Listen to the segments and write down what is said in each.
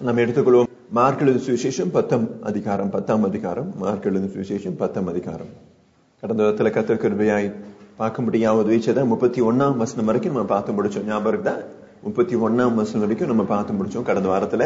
நம்ம எடுத்துக்கொள்வோம் மார்க் எழுது சுவிசேஷம் பத்தாம் அதிகாரம் பத்தாம் அதிகாரம் மார்க் எழுது சுவிசேஷம் பத்தாம் அதிகாரம் கடந்த வாரத்துல கத்தர் கிருபையாய் பார்க்க முடியாத வீச்சதை முப்பத்தி ஒன்னாம் வசனம் வரைக்கும் நம்ம பார்த்து முடிச்சோம் ஞாபகம் இருக்குதா முப்பத்தி ஒன்னாம் வசனம் வரைக்கும் நம்ம பார்த்து முடிச்சோம் கடந்த வாரத்துல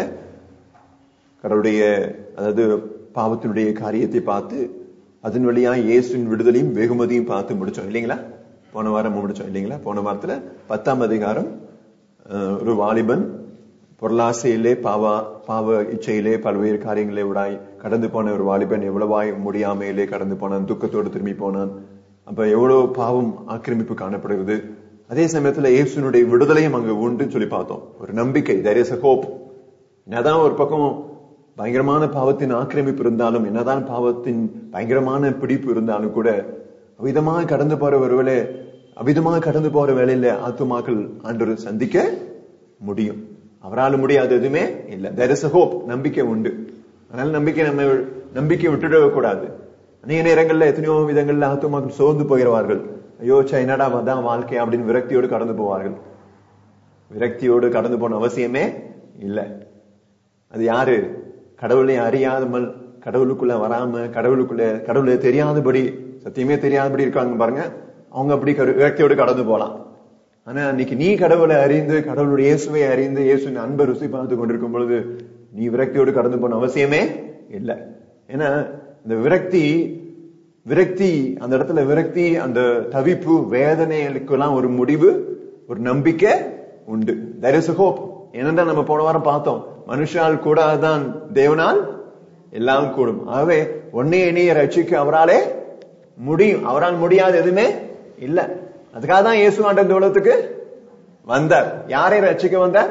கடவுளுடைய அதாவது பாவத்தினுடைய காரியத்தை பார்த்து அதன் வழியா இயேசுவின் விடுதலையும் வெகுமதியும் பார்த்து முடிச்சோம் இல்லைங்களா போன வாரம் முடிச்சோம் இல்லைங்களா போன வாரத்துல பத்தாம் அதிகாரம் அஹ், ஒரு வாலிபன் பொருளாசையிலே பாவா பாவ இச்சையிலே பல்வேறு காரியங்களை விடாய் கடந்து போன ஒரு வாலிபன் எவ்வளவாய் முடியாமையிலே கடந்து போனான் துக்கத்தோடு திரும்பி போனான் அப்ப எவ்வளவு பாவம் ஆக்கிரமிப்பு காணப்படுகிறது அதே சமயத்துல இயேசுனுடைய விடுதலையும் அங்க உண்டுன்னு சொல்லி பார்த்தோம் ஒரு நம்பிக்கை there is a hope என்னதான் ஒரு பக்கம் பயங்கரமான பாவத்தின் ஆக்கிரமிப்பு இருந்தாலும் என்னதான் பாவத்தின் பயங்கரமான பிடிப்பு இருந்தாலும் கூட அவிதமாக கடந்து போற ஒருவேளை அவிதமாக கடந்து போற வேலையில ஆத்துமாக்கள் ஆண்டவர் சந்திக்க முடியும் அவரால் முடியாது எதுவுமே இல்ல there is a hope நம்பிக்கை உண்டு அதனால நம்பிக்கை நம்ம நம்பிக்கை விட்டுடவே கூடாது அநேக நேரங்கள்ல எத்தனையோ விதங்கள்ல ஆத்துமாக்கள் சோர்ந்து போகிறவார்கள் ஐயோ ச்சே, என்னடா அதான் வாழ்க்கை அப்படின்னு விரக்தியோடு கடந்து போவார்கள் விரக்தியோடு கடந்து போன அவசியமே இல்லை அது யாரு கடவுளை அறியாமல் கடவுளுக்குள்ள வராம கடவுளுக்குள்ள கடவுளை தெரியாதபடி சத்தியமே தெரியாதபடி இருக்காங்க பாருங்க அவங்க அப்படி கரு- விரக்தியோடு கடந்து போலாம் ஆனா இன்னைக்கு நீ கடவுளை அறிந்து கடவுளுடைய இயேசுவை அறிந்து இயேசுவின் அன்பை ருசி பார்த்து கொண்டிருக்கும் பொழுது நீ விரக்தியோடு கடந்து போன அவசியமே இல்லை ஏன்னா இந்த விரக்தி விரக்தி அந்த இடத்துல விரக்தி அந்த தவிப்பு வேதனைகளுக்கெல்லாம் ஒரு முடிவு ஒரு நம்பிக்கை உண்டு there is a hope என்னடா நம்ம போன வாரம் பார்த்தோம் மனுஷால் கூடாதான் தேவனால் எல்லாம் கூடும் ஆகவே ஒன்னே இணைய ரட்சிக்க அவராலே முடியும் அவரால் முடியாத எதுவுமே இல்ல அதுக்காக தான் இயேசு ஆண்ட இந்த உலகத்துக்கு வந்தார் யாரை ரட்சிக்க வந்தார்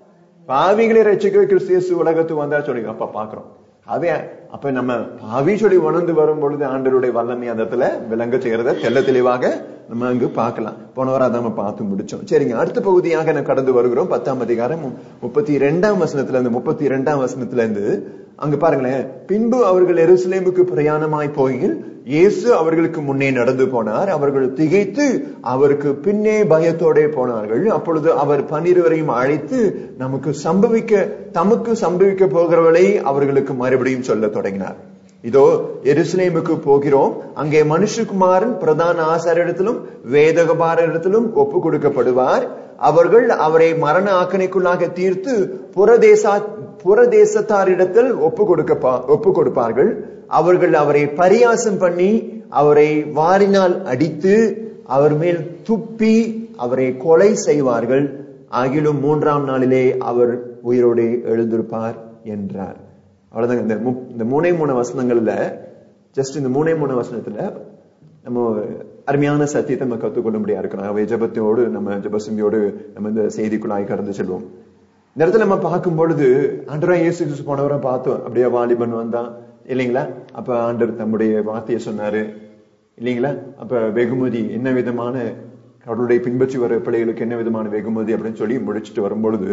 பாவிகளை ரட்சிக்க கிறிஸ்து இயேசு உலகத்துக்கு வந்தார் சொல்லி அப்ப பாக்குறோம் அதே அப்ப நம்ம பாவி சொல்லி உணர்ந்து வரும் பொழுது ஆண்டருடைய வல்லமை அந்த இடத்துல விளங்க செய்யறத தெள்ள தெளிவாக நம்ம அங்கு பார்க்கலாம் போன வாரம் அதை நம்ம பார்த்து முடிச்சோம் சரிங்க அடுத்த பகுதியாக நம்ம கடந்து வருகிறோம் பத்தாம் அதிகாரம் முப்பத்தி இரண்டாம் வசனத்துல இருந்து முப்பத்தி இரண்டாம் வசனத்துல இருந்து அங்க பாருங்களேன் பின்பு அவர்கள் எருசலேமுக்கு பிரயாணமாய் போகையில் இயேசு அவர்களுக்கு முன்னே நடந்து போனார் அவர்கள் திகைத்து அவருக்கு பின்னே பயத்தோடே போனார்கள் அப்பொழுது அவர் பன்னிருவரையும் அழைத்து நமக்கு சம்பவிக்க தமக்கு சம்பவிக்க போகிறவளை அவர்களுக்கு மறுபடியும் சொல்ல தொடங்கினார் இதோ எருசலேமுக்கு போகிறோம் அங்கே மனுஷகுமாரன் பிரதான ஆசாரிடத்திலும் வேதகபாரிடத்திலும் ஒப்பு கொடுக்கப்படுவார் அவர்கள் அவரை மரண ஆக்கணைக்குள்ளாக தீர்த்து புறதேசா புறதேசத்தாரிடத்தில் ஒப்பு கொடுக்க ஒப்பு கொடுப்பார்கள் அவர்கள் அவரை பரியாசம் பண்ணி அவரை வாரினால் அடித்து அவர் மேல் துப்பி அவரை கொலை செய்வார்கள் ஆகிலும் மூன்றாம் நாளிலே அவர் உயிரோடு எழுந்திருப்பார் என்றார் அவ்வளவுதாங்க இந்த மு- இந்த மூணே மூணு வசனங்கள்ல ஜஸ்ட் இந்த மூணே மூணு வசனத்துல நம்ம அருமையான சத்தியத்தை நம்ம கத்துக்கொள்ள முடியா இருக்கணும் அவை ஜபத்தோடு நம்ம ஜபசிந்தியோடு நம்ம இந்த செய்திக்குள்ளாய் கடந்து செல்வோம் இந்த இடத்துல நம்ம பார்க்கும் பொழுது ஆண்டரா இயேசு கிறிஸ்து போனவரை பார்த்தோம் அப்படியே வாலிபன் வந்தான் இல்லைங்களா அப்ப ஆண்டர் தம்முடைய வார்த்தையை சொன்னாரு இல்லைங்களா அப்ப வெகுமதி என்ன விதமான கடவுளுடைய பின்பற்றி வர பிள்ளைகளுக்கு என்ன விதமான வெகுமதி அப்படின்னு சொல்லி முடிச்சுட்டு வரும்பொழுது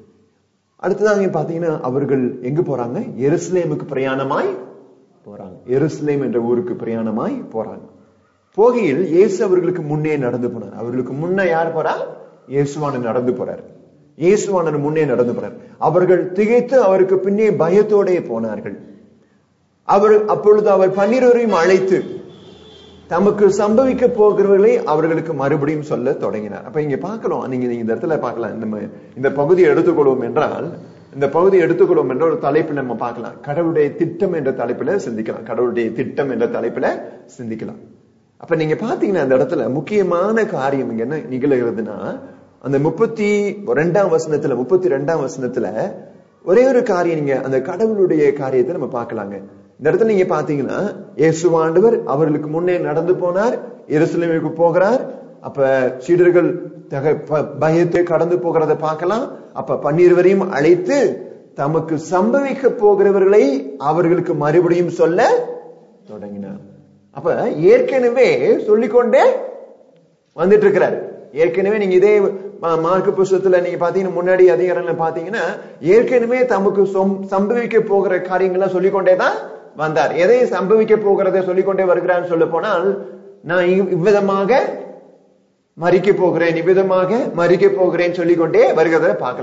அடுத்ததாக நீங்க பாத்தீங்கன்னா அவர்கள் எங்க போறாங்க எருசலேமுக்கு பிரயாணமாய் போறாங்க எருசலேம் என்ற ஊருக்கு பிரயாணமாய் போறாங்க போகையில் இயேசு அவர்களுக்கு முன்னே நடந்து போனார் அவர்களுக்கு முன்ன யார் போறா இயேசுவானன் நடந்து போறார் இயேசுவானன் முன்னே நடந்து போறார் அவர்கள் திகைத்து அவருக்கு பின்னே பயத்தோடே போனார்கள் அவர் அப்பொழுது அவர் பன்னிரவரையும் அழைத்து தமக்கு சம்பவிக்க போகிறவர்களை அவர்களுக்கு மறுபடியும் சொல்ல தொடங்கினார் அப்ப இங்க பார்க்கலாம் நீங்க நீங்க இந்த இடத்துல பார்க்கலாம் இந்த ம- இந்த பகுதியை எடுத்துக்கொள்வோம் என்றால் இந்த பகுதியை எடுத்துக்கொள்வோம் என்ற ஒரு தலைப்பில் நம்ம பார்க்கலாம் கடவுளுடைய திட்டம் என்ற தலைப்பில சிந்திக்கலாம் கடவுளுடைய திட்டம் என்ற தலைப்பில சிந்திக்கலாம் அப்ப நீங்க பாத்தீங்கன்னா அந்த இடத்துல முக்கியமான காரியம் இங்க என்ன நிகழ்கிறதுனா அந்த முப்பத்தி ரெண்டாம் வசனத்துல முப்பத்தி ரெண்டாம் வசனத்துல ஒரே ஒரு காரியம் நீங்க அந்த கடவுளுடைய காரியத்தை நம்ம பார்க்கலாங்க இந்த இடத்துல நீங்க பாத்தீங்கன்னா இயேசுவாண்டவர் அவர்களுக்கு முன்னே நடந்து போனார் எருசலேமுக்கு போகிறார் அப்ப சீடர்கள் தக ப- பயத்தை கடந்து போகிறத பார்க்கலாம் அப்ப பன்னிருவரையும் அழைத்து தமக்கு சம்பவிக்க போகிறவர்களை அவர்களுக்கு மறுபடியும் சொல்ல தொடங்கினார் அப்ப ஏற்கனவே சொல்லிக்கொண்டே வந்துட்டு இருக்கிறார் ஏற்கனவே நீங்க இதே மா- மார்க்கு புஸ்தகத்துல நீங்க பாத்தீங்கன்னா முன்னாடி அதிகாரம்ல பாத்தீங்கன்னா ஏற்கனவே தமக்கு சொம்- சம்பவிக்க போகிற காரியங்கள்லாம் சொல்லிக்கொண்டே தான் வந்தார் எதை சம்பவிக்க போகிறதை சொல்லிக்கொண்டே வருகிறான்னு சொல்ல போனால் நான் இவ்- இவ்விதமாக மறிக்க போகிறேன் இவ்விதமாக மறிக்க போகிறேன் சொல்லிக்கொண்டே வருகிறத பார்க்கலாம்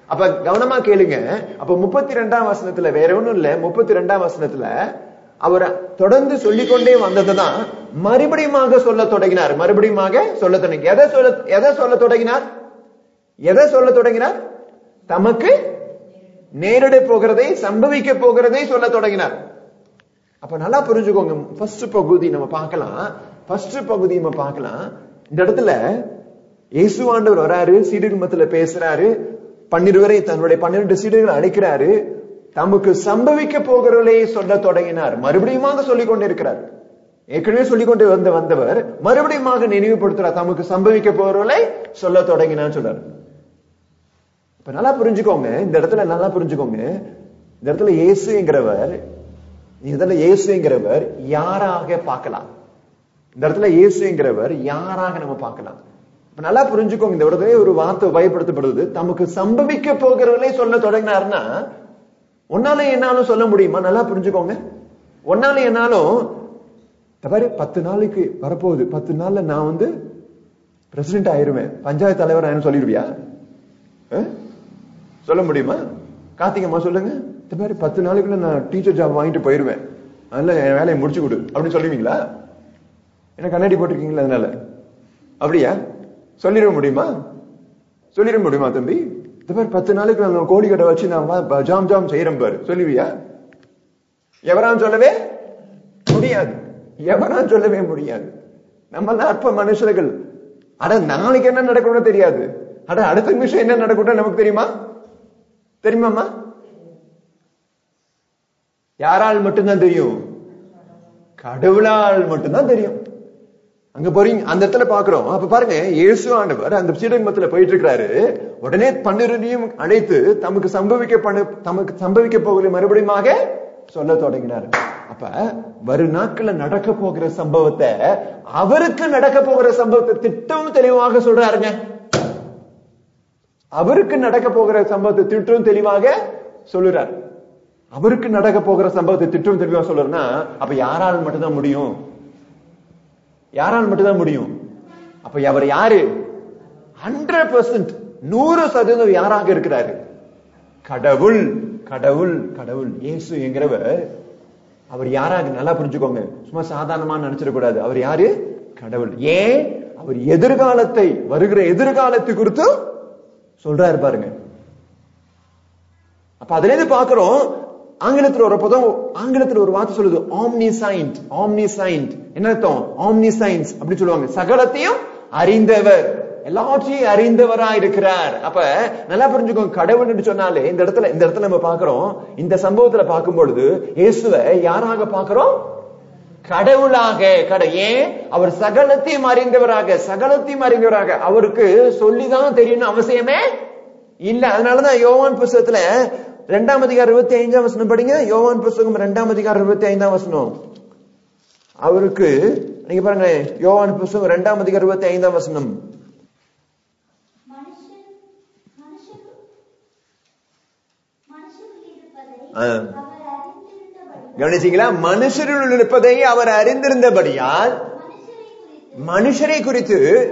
அப்ப கவனமா கேளுங்க அப்ப முப்பத்தி ரெண்டாம் வசனத்துல வேற ஒண்ணும் இல்ல முப்பத்தி ரெண்டாம் வசனத்துல அவர் தொடர்ந்து சொல்லிக்கொண்டே வந்ததுதான் மறுபடியுமாக சொல்ல தொடங்கினார் மறுபடியுமாக சொல்ல தொடங்கி எதை சொல்ல எதை சொல்ல தொடங்கினார் எதை சொல்ல தொடங்கினார் தமக்கு நேரிட போகிறதை சம்பவிக்க போகிறதை சொல்ல தொடங்கினார் அப்ப நல்லா புரிஞ்சுக்கோங்க ஃபர்ஸ்ட் பகுதி நம்ம பார்க்கலாம் ஃபர்ஸ்ட் பகுதி நம்ம பார்க்கலாம் இந்த இடத்துல இயேசுவாண்டவர் வராரு சீடர் மத்தியில பேசுறாரு பன்னிருவரை தன்னுடைய பன்னிரண்டு சீடர்கள் அழைக்கிறாரு தமக்கு சம்பவிக்க போகிறவர்களை சொல்ல தொடங்கினார் மறுபடியுமாக சொல்லிக் கொண்டிருக்கிறார் ஏற்கனவே சொல்லிக் கொண்டு வந்த வந்தவர் மறுபடியுமாக நினைவுபடுத்துறார் தமக்கு சம்பவிக்க போகிறவர்களை சொல்ல தொடங்கினார் சொல்றாரு இப்ப நல்லா புரிஞ்சுக்கோங்க இந்த இடத்துல நல்லா புரிஞ்சுக்கோங்க இந்த இடத்துல இயேசுங்கிறவர் இந்த இடத்துல இயேசுங்கிறவர் யாராக பார்க்கலாம் இந்த இடத்துல இயேசுங்கிறவர் யாராக நம்ம பார்க்கலாம் இப்ப நல்லா புரிஞ்சுக்கோங்க இந்த இடத்துல ஒரு வார்த்தை பயப்படுத்தப்படுது தமக்கு சம்பவிக்க போகிறவர்களே சொல்ல தொடங்கினாருன்னா உன்னால என்னாலும் சொல்ல முடியுமா நல்லா புரிஞ்சுக்கோங்க உன்னால என்னாலும் தவறு பத்து நாளைக்கு வரப்போகுது பத்து நாள்ல நான் வந்து பிரசிடென்ட் ஆயிருவேன் பஞ்சாயத்து தலைவர் ஆயிரும் சொல்லிடுவியா அஹ்? சொல்ல முடியுமா கார்த்திகம்மா சொல்லுங்க இந்த மாதிரி பத்து நாளைக்குள்ள நான் டீச்சர் ஜாப் வாங்கிட்டு போயிருவேன் அதனால என் வேலையை முடிச்சு கொடு அப்படின்னு சொல்லுவீங்களா என்ன கண்ணாடி போட்டிருக்கீங்களா அதனால அப்படியா சொல்லிட முடியுமா சொல்லிட முடியுமா தம்பி இந்த மாதிரி பத்து நாளைக்கு நான் கோடி கடை வச்சு நான் வா- ஜாம் ஜாம் செய்யறேன் பாரு சொல்லுவியா எவரான் சொல்லவே முடியாது எவரான் சொல்லவே முடியாது நம்ம அற்ப மனுஷர்கள் அட நாளைக்கு என்ன நடக்கும்னு தெரியாது அட அடுத்த நிமிஷம் என்ன நடக்கும் நமக்கு தெரியுமா தெரியுமாம்மா யாரால் மட்டும்தான் தெரியும் கடவுளால் மட்டும்தான் தெரியும் அங்க போறீங்க அந்த இடத்துல பாக்குறோம் அப்ப பாருங்க இயேசு ஆண்டவர் அந்த சீடன்மத்துல போயிட்டு இருக்கிறாரு உடனே பன்னிரண்டையும் அழைத்து தமக்கு சம்பவிக்க பண்ண தமக்கு சம்பவிக்க போகிற மறுபடியுமாக சொல்ல தொடங்கினார் அப்ப வரும் நாட்கள்ல நடக்க போகிற சம்பவத்தை அவருக்கு நடக்க போகிற சம்பவத்தை திட்டம் தெளிவாக சொல்றாருங்க அவருக்கு நடக்க போகிற சம்பவத்தை திட்டம் தெளிவாக சொல்லுறார் அவருக்கு நடக்க போகிற சம்பவத்தை திட்டம் தெளிவாக சொல்லுறா அப்ப யாரால் மட்டும்தான் முடியும் யாரால் மட்டும்தான் முடியும் அப்ப அவர் யாரு ஹண்ட்ரட் பர்சன்ட் நூறு சதவீதம் யாராக இருக்கிறாரு கடவுள் கடவுள் கடவுள் இயேசு என்கிறவர் அவர் யாராக நல்லா புரிஞ்சுக்கோங்க சும்மா சாதாரணமா நினைச்சிடக்கூடாது அவர் யாரு கடவுள் ஏன் அவர் எதிர்காலத்தை வருகிற எதிர்காலத்தை குறித்து சொல்றாரு பாருங்க அப்ப அதுல இருந்து பாக்குறோம் ஆங்கிலத்துல ஒரு பதம் ஆங்கிலத்துல ஒரு வார்த்தை சொல்லுது ஆம்னி சைன்ட் ஆம்னி சைன்ட் என்ன அர்த்தம் ஆம்னி சைன்ஸ் அப்படி சொல்லுவாங்க சகலத்தையும் அறிந்தவர் எல்லாத்தையும் அறிந்தவரா இருக்கிறார் அப்ப நல்லா புரிஞ்சுக்கோங்க கடவுள் என்று சொன்னாலே இந்த இடத்துல இந்த இடத்துல நம்ம பாக்குறோம் இந்த சம்பவத்துல பார்க்கும் பொழுது இயேசுவை யாராக பாக்குறோம் கடவுளாக கட ஏன் அவர் சகலத்தையும் அறிந்தவராக சகலத்தையும் அறிந்தவராக அவருக்கு சொல்லிதான் தெரியணும் அவசியமே இல்ல அதனாலதான் யோவான் புஸ்தகத்துல ரெண்டாம் அதிகாரம் இருபத்தி ஐந்தாம் வசனம் படிங்க யோவான் புஸ்தகம் ரெண்டாம் அதிகாரம் இருபத்தி ஐந்தாம் வசனம் அவருக்கு நீங்க பாருங்க யோவான் புஸ்தகம் ரெண்டாம் அதிகாரம் இருபத்தி ஐந்தாம் வசனம் மனுஷன் மனுஷன் மனுஷனில் இருப்பதை ஆ. அவர் அறிந்திருந்தபடி கவனிச்சீங்களா மனுஷரில் இருப்பதை அவர் அறிந்திருந்தபடியால் மனுஷரை குறித்து மனுஷரை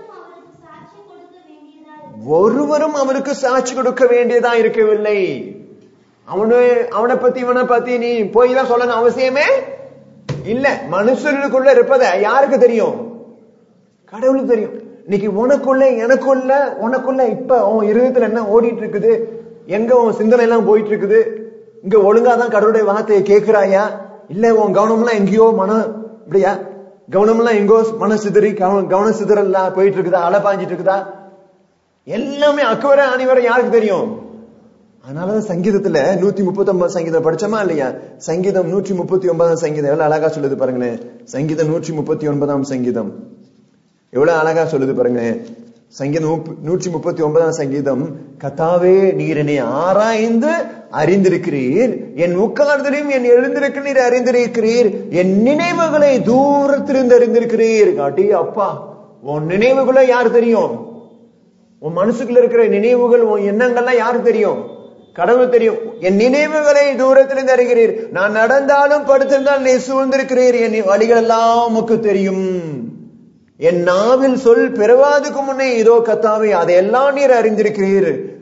குறித்து ஒருவரும் அவருக்கு சாட்சி கொடுக்க வேண்டியதா ஒருவரும் அவருக்கு சாட்சி கொடுக்க வேண்டியதா இருக்கவில்லை அவனு அவனை பத்தி இவனை பத்தி நீ போய் தான் சொல்லணும் அவசியமே இல்ல மனுஷர்களுக்குள்ள இருப்பத யாருக்கு தெரியும் கடவுளுக்கு தெரியும் இன்னைக்கு உனக்குள்ள எனக்குள்ள உனக்குள்ள இப்ப உன் இருதயத்துல என்ன ஓடிட்டு இருக்குது எங்க உன் சிந்தனை எல்லாம் போயிட்டு இருக்குது இங்க ஒழுங்காதான் கடவுளுடைய வார்த்தையை கேட்கிறாயா இல்ல உன் கவனம்லாம் எங்கேயோ மனம் இப்படியா கவனம்லாம் எங்கோ மன சிதறி கவனம் கவன சிதறல்லாம் போயிட்டு இருக்குதா அலை பாஞ்சிட்டு இருக்குதா எல்லாமே அக்குவர அனைவரும் யாருக்கு தெரியும் அதனாலதான் சங்கீதத்துல நூத்தி முப்பத்தி ஒன்பது சங்கீதம் படிச்சோமா இல்லையா சங்கீதம் நூற்றி முப்பத்தி ஒன்பதாம் சங்கீதம் எவ்வளவு அழகா சொல்லுது பாருங்களேன் சங்கீதம் நூற்றி முப்பத்தி ஒன்பதாம் சங்கீதம் எவ்வளவு அழகா சொல்லுது பாருங்க சங்கீதம் முப்ப- நூற்றி முப்பத்தி ஒன்பதாம் சங்கீதம் கத்தாவே நீர் என்னை ஆராய்ந்து அறிந்திருக்கிறீர் என் உட்கார்தலையும் என் எழுந்திருக்க நீர் அறிந்திருக்கிறீர் என் நினைவுகளை தூரத்திலிருந்து அறிந்திருக்கிறீர் அடி அப்பா உன் நினைவுகளை யார் தெரியும் உன் மனசுக்குள்ள இருக்கிற நினைவுகள் உன் எண்ணங்கள்லாம் யாருக்கு தெரியும் கடவுள் தெரியும் என் நினைவுகளை தூரத்திலிருந்து அறிகிறீர் நான் நடந்தாலும் படுத்திருந்தால் நீ சூழ்ந்திருக்கிறீர் என் வழிகள் எல்லாம் உமக்கு தெரியும் என் நாவில் சொல் பிறவாதுக்கு முன்னே இதோ கத்தாவே அதையெல்லாம் நீர் அறிந்திருக்கிறீர்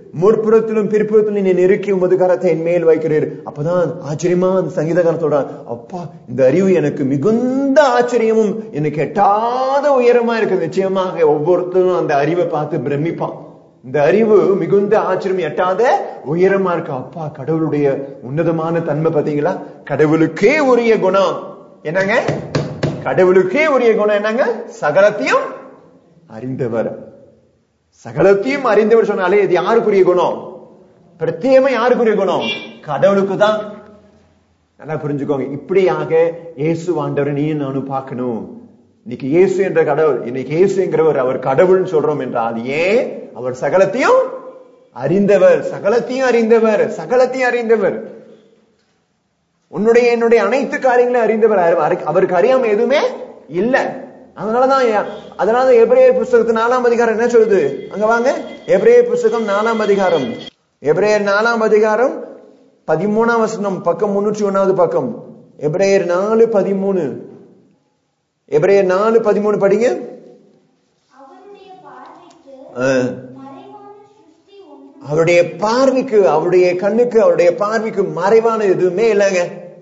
முற்புறத்திலும் பிற்புறத்திலும் நீ நெருக்கி உமது கரத்தை என் மேல் வைக்கிறீர் அப்பதான் ஆச்சரியமா அந்த சங்கீதக்காரன் சொல்றான் அப்பா இந்த அறிவு எனக்கு மிகுந்த ஆச்சரியமும் எனக்கு எட்டாத உயரமா இருக்கு நிச்சயமாக ஒவ்வொருத்தரும் அந்த அறிவை பார்த்து பிரமிப்பான் இந்த அறிவு மிகுந்த ஆச்சரியம் எட்டாத உயரமா இருக்கு அப்பா கடவுளுடைய உன்னதமான தன்மை பாத்தீங்களா கடவுளுக்கே உரிய குணம் என்னங்க கடவுளுக்கே உரிய குணம் என்னங்க சகலத்தையும் அறிந்தவர் சகலத்தையும் அறிந்தவர் சொன்னாலே இது யாருக்குரிய குணம் பிரத்யேகமா யாருக்குரிய குணம் கடவுளுக்கு தான் நல்லா புரிஞ்சுக்கோங்க இப்படியாக இயேசு ஆண்டவரை நீயும் நானும் பார்க்கணும் இன்னைக்கு இயேசு என்ற கடவுள் இன்னைக்கு இயேசுங்கிறவர் அவர் கடவுள்னு சொல்றோம் என்றால் ஏன் அவர் சகலத்தையும் அறிந்தவர் சகலத்தையும் அறிந்தவர் சகலத்தையும் அறிந்தவர் உன்னுடைய என்னுடைய அனைத்து காரியங்களையும் அறிந்தவர் அவர்- அவருக்கு அறியாம எதுவுமே இல்ல அதனாலதான் ஏ- அதனாலதான் எபிரேயர் புஸ்தகத்து நாலாம் அதிகாரம் என்ன சொல்லுது அங்க வாங்க எபிரேயர் புஸ்தகம் நாலாம் அதிகாரம் எபிரேயர் நாலாம் அதிகாரம் பதிமூணாம் வசனம் பக்கம் முன்னூற்றி ஒன்னாவது பக்கம் எபிரேயர் நாலு பதிமூணு எபிரேயர் நாலு பதிமூணு படிங்க அவருடைய பார்வைக்கு ஆ. மறைவான சிருஷ்டி ஒன்று அவருடைய பார்வைக்கு அவருடைய கண்ணுக்கு அவருடைய பார்வைக்கு மறைவான எதுவுமே இல்லைங்க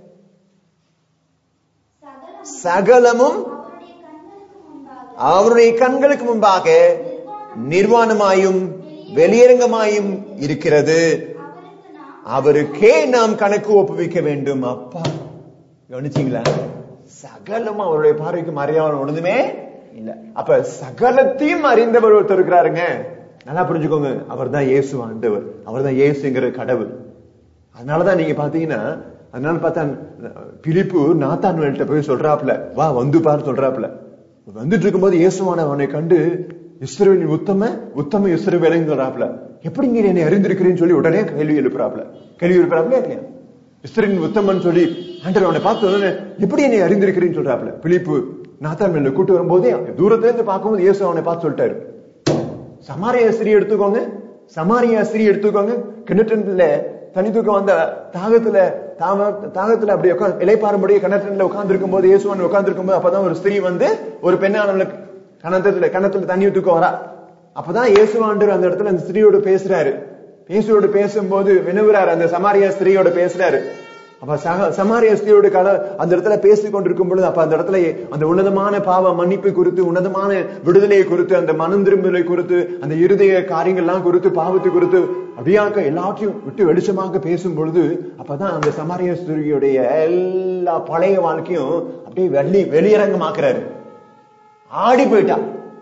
சகலம் சகலமும் அவருடைய கண்களுக்கு முன்பாக அவருடைய கண்களுக்கு முன்பாக நிர்வாணமாயும் வெளியரங்கமாயும் இருக்கிறது அவருக்கு நாம் அவருக்கே நாம் கணக்கு ஒப்புவிக்க வேண்டும் அப்பா கவனிச்சீங்களா சகலமா அவருடைய பார்வைக்கு மறையாத ஒண்ணுமே இல்ல அப்ப சகலத்தையும் அறிந்தவர் ஒருத்தர் இருக்கிறாருங்க நல்லா புரிஞ்சுக்கோங்க அவர் தான் இயேசு ஆண்டவர் அவர் தான் இயேசுங்கிற கடவுள் அதனாலதான் நீங்க பாத்தீங்கன்னா அதனால பார்த்தா பிலிப்பு நாத்தான்வேல்ட்ட போய் சொல்றாப்ல வா வந்து பாரு சொல்றாப்ல வந்துட்டு இருக்கும்போது இயேசுவான அவனை கண்டு இஸ்ரவேலின் உத்தம உத்தம இஸ்ரவேலைன்னு சொல்றாப்ல எப்படி நீ என்னை அறிந்திருக்கிறேன்னு சொல்லி உடனே கேள்வி எழுப்புறாப்ல கேள்வி எழுப்புறாப்ல இல்லையா இஸ்ரவேலின் உத்தமன் சொல்லி ஆண்டவர் அவனை பார்த்து உடனே எப்படி என்னை அறிந்திருக்கிறேன்னு சொல்றாப்ல பிலிப்பு நாத்தான்வேல கூட்டு வரும்போதே தூரத்துல இருந்து பார்க்கும்போது இயேசு அவனை பார்த்து சொல்லிட்டாரு சமாரிய ஸ்திரீ எடுத்துக்கோங்க சமாரிய ஸ்திரீ எடுத்துக்கோங்க கிணற்றுல தனி தூக்கம் வந்த தாகத்துல தாம தாகத்துல அப்படி உட்காந்து இலைப்பாரும்படியே கிணற்றுல உட்கார்ந்து இருக்கும் போது இயேசுவன் உட்கார்ந்து இருக்கும் போது அப்பதான் ஒரு ஸ்திரீ வந்து ஒரு பெண்ணானவளுக்கு கணத்துல கிணத்துல தண்ணி தூக்கம் வரா அப்பதான் இயேசுவாண்டர் அந்த இடத்துல அந்த ஸ்திரீயோட பேசுறாரு பேசுவோடு பேசும்போது வினவுறாரு அந்த சமாரிய ஸ்திரீயோட பேசுறாரு அப்ப சக சமாரிய ஸ்திரீயோட கல அந்த இடத்துல பேசிக் கொண்டிருக்கும் பொழுது அப்ப அந்த இடத்துல அந்த உன்னதமான பாவ மன்னிப்பு குறித்து உன்னதமான விடுதலையை குறித்து அந்த மனம் திரும்பலை குறித்து அந்த இருதய காரியங்கள்லாம் குறித்து பாவத்தை குறித்து அப்படியாக்க எல்லாத்தையும் விட்டு வெளிச்சமாக பேசும் பொழுது அப்பதான் அந்த சமாரிய ஸ்திரீயுடைய எல்லா பழைய வாழ்க்கையும் அப்படியே வெள்ளி வெளியரங்கமாக்குறாரு ஆடி போயிட்டா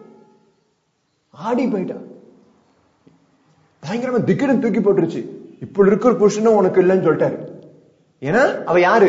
ஆடி போயிட்டா பயங்கரமா திக்கிரம் தூக்கி போட்டுருச்சு இப்படி இருக்கிற புருஷனும் உனக்கு இல்லைன்னு சொல்லிட்டாரு ஏன்னா அவ யாரு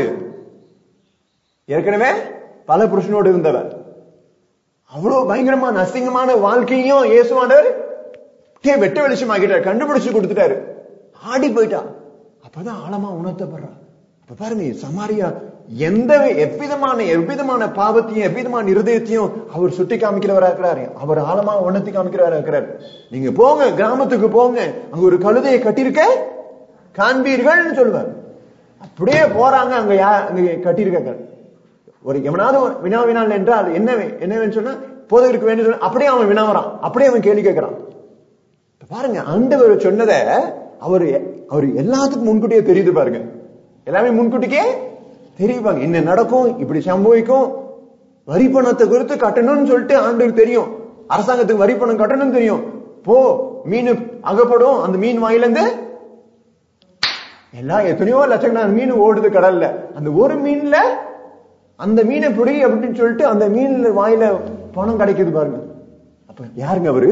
ஏற்கனவே பல புருஷனோடு இருந்தவ அவ்வளவு பயங்கரமான அசிங்கமான வாழ்க்கையும் இயேசுவாண்டவர் அப்படியே வெட்ட வெளிச்சமாக்கிட்டாரு கண்டுபிடிச்சு கொடுத்துட்டாரு ஆடி போயிட்டா அப்பதான் ஆழமா உணர்த்தப்படுறா அப்ப பாருங்க சமாரியா எந்த எவ்விதமான எவ்விதமான பாவத்தையும் எவ்விதமான இருதயத்தையும் அவர் சுட்டி காமிக்கிறவரா இருக்கிறாரு அவர் ஆழமா உணர்த்தி காமிக்கிறவரா இருக்கிறாரு நீங்க போங்க கிராமத்துக்கு போங்க அங்க ஒரு கழுதையை கட்டியிருக்க காண்பீர்கள்னு சொல்லுவார் அப்படியே போறாங்க அங்க யா அங்க கட்டியிருக்காங்க ஒரு எவனாவது ஒரு வினா வினால் என்றால் என்ன வே- என்ன வேணும் சொன்னா போதகருக்கு வேணும் சொன்னா அப்படியே அவன் வினாவறான் அப்படியே அவன் கேள்வி கேட்கறான் இப்ப பாருங்க ஆண்டவர் சொன்னதை அவர் அவர் எல்லாத்துக்கும் முன்கூட்டியே தெரியுது பாருங்க எல்லாமே முன்கூட்டிக்கே தெரியுவாங்க என்ன நடக்கும் இப்படி சம்பவிக்கும் வரி பணத்தை குறித்து கட்டணும்னு சொல்லிட்டு ஆண்டவருக்கு தெரியும் அரசாங்கத்துக்கு வரி பணம் கட்டணும்னு தெரியும் போ மீன் அகப்படும் அந்த மீன் வாயிலிருந்து எல்லாம் எத்தனையோ லட்சக்கணக்கான மீன் ஓடுது கடல்ல அந்த ஒரு மீன்ல அந்த மீனை பிடி அப்படின்னு சொல்லிட்டு அந்த மீன்ல வாயில பணம் கிடைக்குது பாருங்க அப்ப யாருங்க அவரு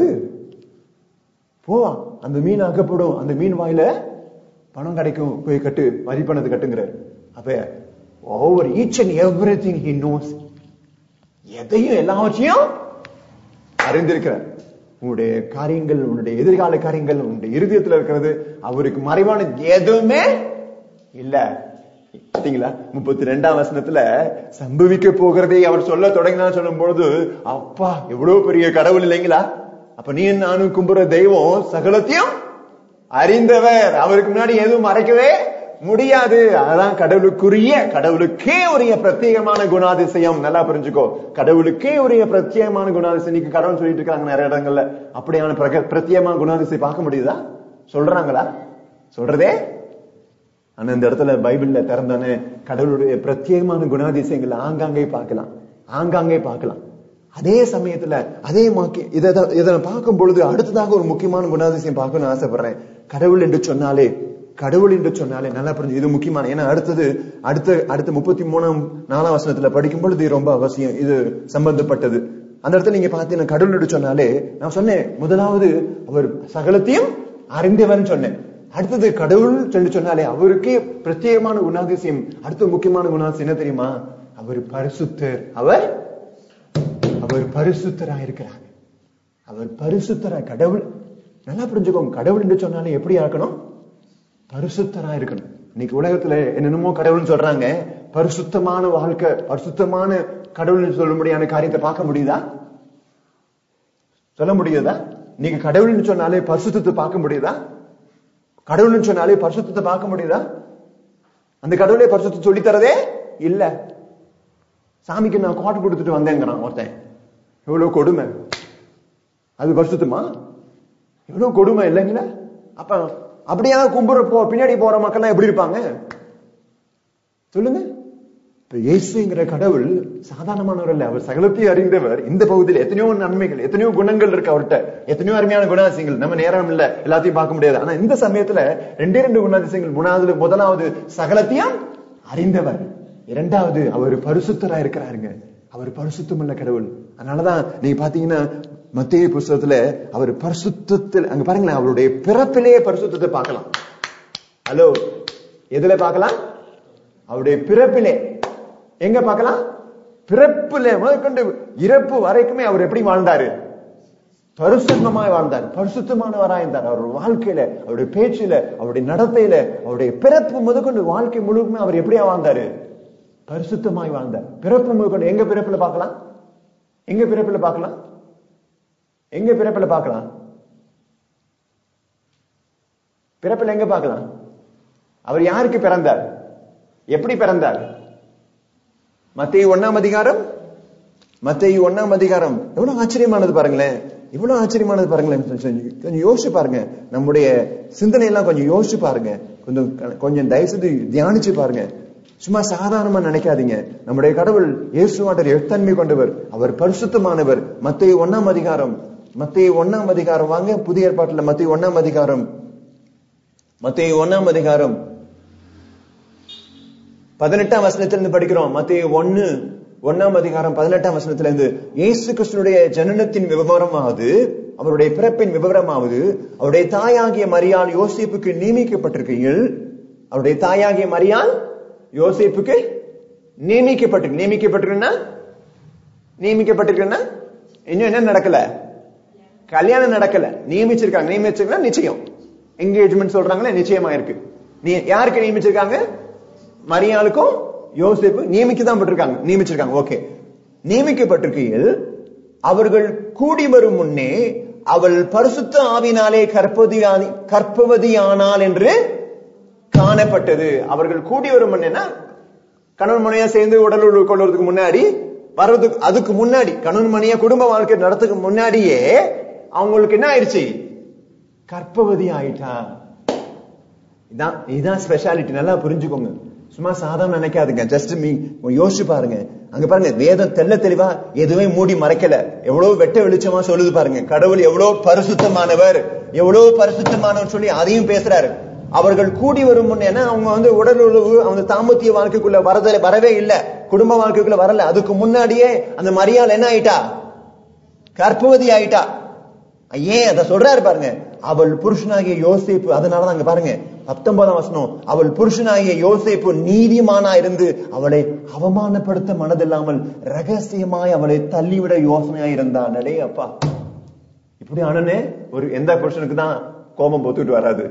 போவா அந்த மீன் அகப்படும் அந்த மீன் வாயில பணம் கிடைக்கும் போய் கட்டு வரி பணத்தை கட்டுங்கிறார் அப்ப over each and everything he knows எதையும் எல்லாவற்றையும் அறிந்திருக்கிறார் உன்னுடைய காரியங்கள் உன்னுடைய எதிர்கால காரியங்கள் உன்னுடைய இருதயத்துல இருக்கிறது அவருக்கு மறைவான எதுவுமே இல்ல பாத்தீங்களா முப்பத்தி ரெண்டாம் வசனத்துல சம்பவிக்க போகிறதை அவர் சொல்ல தொடங்கினா சொல்லும் பொழுது அப்பா எவ்வளவு பெரிய கடவுள் இல்லைங்களா அப்ப நீ நானும் கும்புற தெய்வம் சகலத்தையும் அறிந்தவர் அவருக்கு முன்னாடி எதுவும் மறைக்கவே முடியாது அதான் கடவுளுக்குரிய கடவுளுக்கே உரிய பிரத்யேகமான குணாதிசயம் நல்லா புரிஞ்சுக்கோ கடவுளுக்கே உரிய பிரத்யேகமான குணாதிசயம் இன்னைக்கு கடவுள் சொல்லிட்டு இருக்காங்க நிறைய இடங்கள்ல அப்படியான பிரக- பிரத்யேகமான குணாதிசயம் பார்க்க முடியுதா சொல்றாங்களா சொல்றதே ஆனா இந்த இடத்துல பைபிள்ல திறந்தானே கடவுளுடைய பிரத்யேகமான குணாதிசயங்களை ஆங்காங்கே பார்க்கலாம் ஆங்காங்கே பார்க்கலாம் அதே சமயத்துல அதே மாக்கி இதை இதை நான் பார்க்கும் பொழுது அடுத்ததாக ஒரு முக்கியமான குணாதிசயம் பார்க்கணும்னு ஆசைப்படுறேன் கடவுள் என்று சொன்னாலே கடவுள் என்று சொன்னாலே நல்லா புரிஞ்சு இது முக்கியமான ஏன்னா அடுத்தது அடுத்த அடுத்த முப்பத்தி மூணாம் நாலாம் வசனத்துல படிக்கும் பொழுது இது ரொம்ப அவசியம் இது சம்பந்தப்பட்டது அந்த இடத்துல நீங்க பாத்தீங்கன்னா கடவுள் என்று சொன்னாலே நான் சொன்னேன் முதலாவது அவர் சகலத்தையும் அறிந்தவன் சொன்னேன் அடுத்தது கடவுள் சொல்லி சொன்னாலே அவருக்கே பிரத்யேகமான குணாதிசயம் அடுத்த முக்கியமான குணாதிசயம் என்ன தெரியுமா அவர் பரிசுத்தர் அவர் அவர் பரிசுத்தராயிருக்கிறார் அவர் பரிசுத்தராய் கடவுள் நல்லா புரிஞ்சுக்கோங்க கடவுள் என்று சொன்னாலே எப்படி ஆக்கணும் பரிசுத்தரா இருக்கணும் இன்னைக்கு உலகத்துல என்னென்னமோ கடவுள்னு சொல்றாங்க பரிசுத்தமான வாழ்க்கை பரிசுத்தமான கடவுள்னு சொல்ல முடியாத காரியத்தை பார்க்க முடியுதா சொல்ல முடியுதா நீங்க கடவுள்னு சொன்னாலே பரிசுத்தத்தை பார்க்க முடியுதா கடவுள்னு சொன்னாலே பரிசுத்தத்தை பார்க்க முடியுதா அந்த கடவுளே பரிசுத்தத்தை சொல்லித் தரதே இல்ல சாமிக்கு நான் கோட்டை கொடுத்துட்டு வந்தேங்கிறான் ஒருத்தன் எவ்வளவு கொடுமை அது பரிசுத்தமா எவ்வளவு கொடுமை இல்லைங்களா அப்ப அப்படியா கும்புற போ பின்னாடி போற மக்கள் எப்படி இருப்பாங்க சொல்லுங்க இப்ப இயேசுங்கிற கடவுள் சாதாரணமானவர் இல்ல அவர் சகலத்தையும் அறிந்தவர் இந்த பகுதியில் எத்தனையோ நன்மைகள் எத்தனையோ குணங்கள் இருக்கு அவர்கிட்ட எத்தனையோ அருமையான குணாதிசயங்கள் நம்ம நேரம் இல்ல எல்லாத்தையும் பார்க்க முடியாது ஆனா இந்த சமயத்துல ரெண்டே ரெண்டு குணாதிசயங்கள் மூணாவது முதலாவது சகலத்தையும் அறிந்தவர் இரண்டாவது அவர் பரிசுத்தரா இருக்கிறாருங்க அவர் பரிசுத்தமுள்ள கடவுள் அதனாலதான் நீங்க பாத்தீங்கன்னா மத்திய புஸ்தகத்துல அவர் பரிசுத்தத்தில் அங்க பாருங்களேன் அவருடைய பிறப்பிலேயே பரிசுத்தத்தை பார்க்கலாம் ஹலோ எதுல பார்க்கலாம் அவருடைய பிறப்பிலே எங்க பார்க்கலாம் பிறப்புல முதற்கொண்டு இறப்பு வரைக்குமே அவர் எப்படி வாழ்ந்தாரு பரிசுத்தமாய் வாழ்ந்தார் பரிசுத்தமானவராய் இருந்தார் அவர் வாழ்க்கையில அவருடைய பேச்சில அவருடைய நடத்தையில அவருடைய பிறப்பு முதற்கொண்டு வாழ்க்கை முழுக்குமே அவர் எப்படியா வாழ்ந்தாரு பரிசுத்தமாய் வாழ்ந்தார் பிறப்பு முதற்கொண்டு எங்க பிறப்புல பார்க்கலாம் எங்க பிறப்புல பார்க்கலாம் எங்க பிறப்புல பார்க்கலாம் பிறப்புல எங்க பார்க்கலாம் அவர் யாருக்கு பிறந்தார் எப்படி பிறந்தார் மத்திய ஒன்னாம் அதிகாரம் மத்திய ஒன்னாம் அதிகாரம் எவ்வளவு ஆச்சரியமானது பாருங்களேன் இவ்வளவு ஆச்சரியமானது பாருங்களேன் கொஞ்சம் கொஞ்சம் யோசிச்சு பாருங்க நம்முடைய சிந்தனை எல்லாம் கொஞ்சம் யோசிச்சு பாருங்க கொஞ்சம் கொஞ்சம் தயவுசெய்து தியானிச்சு பாருங்க சும்மா சாதாரணமா நினைக்காதீங்க நம்முடைய கடவுள் இயேசுவாட்டர் எத்தன்மை கொண்டவர் அவர் பரிசுத்தமானவர் மத்திய ஒன்னாம் அதிகாரம் மத்திய ஒன்னாம் அதிகாரம் வாங்க புதிய ஏற்பாட்டுல மத்திய ஒன்னாம் அதிகாரம் மத்திய ஒன்னாம் அதிகாரம் பதினெட்டாம் வசனத்துல இருந்து படிக்கிறோம் மத்திய ஒன்னு ஒன்னாம் அதிகாரம் பதினெட்டாம் வசனத்துல இருந்து இயேசு கிறிஸ்துடைய ஜனனத்தின் விவரமாவது அவருடைய பிறப்பின் விவரமாவது அவருடைய தாயாகிய மரியாள் யோசிப்புக்கு நியமிக்கப்பட்டிருக்கையில் அவருடைய தாயாகிய மரியாள் யோசிப்புக்கு நியமிக்கப்பட்டிருக்கு நியமிக்கப்பட்டிருக்குன்னா நியமிக்கப்பட்டிருக்குன்னா இன்னும் என்ன நடக்கல கல்யாணம் நடக்கல நியமிச்சிருக்காங்க நியமிச்சிருக்கா நிச்சயம் என்கேஜ்மெண்ட் சொல்றாங்களே நிச்சயமா இருக்கு நீ யாருக்கு நியமிச்சிருக்காங்க மரியாளுக்கும் யோசிப்பு நியமிக்க தான் பட்டிருக்காங்க நியமிச்சிருக்காங்க ஓகே நியமிக்கப்பட்டிருக்கையில் அவர்கள் கூடி வரும் முன்னே அவள் பரிசுத்த ஆவினாலே கற்பவதி கற்பவதியானாள் என்று காணப்பட்டது அவர்கள் கூடி வரும் முன்னேன்னா கணவன் மனையா சேர்ந்து உடல் உறவு கொள்வதற்கு முன்னாடி வர்றதுக்கு அதுக்கு முன்னாடி கணவன் மனையா குடும்ப வாழ்க்கை நடத்துக்கு முன்னாடியே அவங்களுக்கு என்ன ஆயிடுச்சு கற்பவதி ஆயிட்டா இதான் இதான் ஸ்பெஷாலிட்டி நல்லா புரிஞ்சுக்கோங்க சும்மா சாதாரண நினைக்காதுங்க ஜஸ்ட் மீ யோசிச்சு பாருங்க அங்க பாருங்க வேதம் தெல்ல தெளிவா எதுவுமே மூடி மறைக்கல எவ்வளவு வெட்ட வெளிச்சமா சொல்லுது பாருங்க கடவுள் எவ்வளவு பரிசுத்தமானவர் எவ்வளவு பரிசுத்தமானவர் சொல்லி அதையும் பேசுறாரு அவர்கள் கூடி வரும் முன்னேன்னா அவங்க வந்து உடல் உறவு அவங்க தாம்பத்திய வாழ்க்கைக்குள்ள வரத வரவே இல்லை குடும்ப வாழ்க்கைக்குள்ள வரல அதுக்கு முன்னாடியே அந்த மரியாள் என்ன ஆயிட்டா கர்ப்பவதி ஆயிட்டா ஏன் அதை சொல்றாரு பாருங்க அவள் புருஷனாகிய யோசிப்பு அதனாலதான் அங்க பாருங்க பத்தொன்பதாம் வசனம் அவள் புருஷனாகிய யோசிப்பு நீதிமானா இருந்து அவளை அவமானப்படுத்த மனதில்லாமல் ரகசியமாய் அவளை தள்ளிவிட யோசனையா இருந்தான் அடே அப்பா இப்படி ஆனனே ஒரு எந்த புருஷனுக்கு தான் கோபம் பொத்துட்டு வராது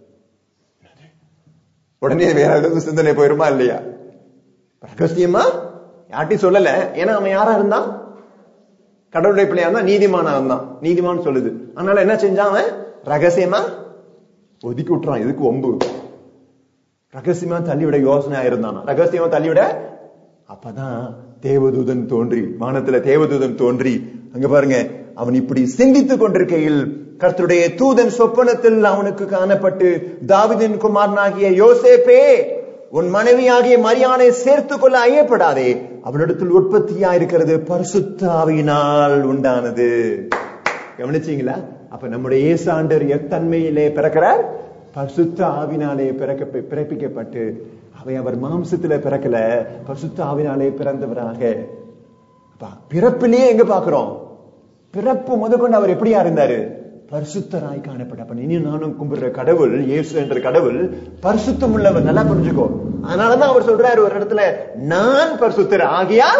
உடனே வேற ஏதாவது சிந்தனை போயிருமா இல்லையா ரகசியமா யார்ட்டையும் சொல்லல ஏன்னா அவன் யாரா இருந்தான் கடவுளுடைய பிள்ளையா இருந்தா நீதிமானா இருந்தான் நீதிமான் சொல்லுது அதனால என்ன செஞ்சான் அவன் ரகசியமா ஒதுக்கி விட்டுறான் இதுக்கு ஒம்பு ரகசியமா தள்ளிவிட யோசனை ஆயிருந்தான் ரகசியமா தள்ளிவிட அப்பதான் தேவதூதன் தோன்றி வானத்துல தேவதூதன் தோன்றி அங்க பாருங்க அவன் இப்படி சிந்தித்துக் கொண்டிருக்கையில் கர்த்தருடைய தூதன் சொப்பனத்தில் அவனுக்கு காணப்பட்டு தாவிதின் குமாரனாகிய யோசேப்பே உன் மனைவியாகிய மரியாதை சேர்த்துக் கொள்ள ஐயப்படாதே அவனிடத்தில் உற்பத்தியா இருக்கிறது பரிசுத்த ஆவியினால் உண்டானது கவனிச்சீங்களா அப்ப நம்முடைய இயேசாண்டர் எத்தன்மையிலே பிறக்கிறார் பரிசுத்த ஆவினாலே பிறக்க பிறப்பிக்கப்பட்டு அவை அவர் மாம்சத்துல பிறக்கல பரிசுத்த ஆவினாலே பிறந்தவராக அப்ப பிறப்பிலேயே எங்க பாக்குறோம் பிறப்பு முதற்கொண்டு அவர் எப்படியா இருந்தாரு பரிசுத்தராய் காணப்பட்ட அப்ப நீ நானும் கும்பிடுற கடவுள் இயேசு என்ற கடவுள் பரிசுத்தம் உள்ளவர் நல்லா புரிஞ்சுக்கோ அதனாலதான் அவர் சொல்றாரு ஒரு இடத்துல நான் பரிசுத்தர் ஆகியால்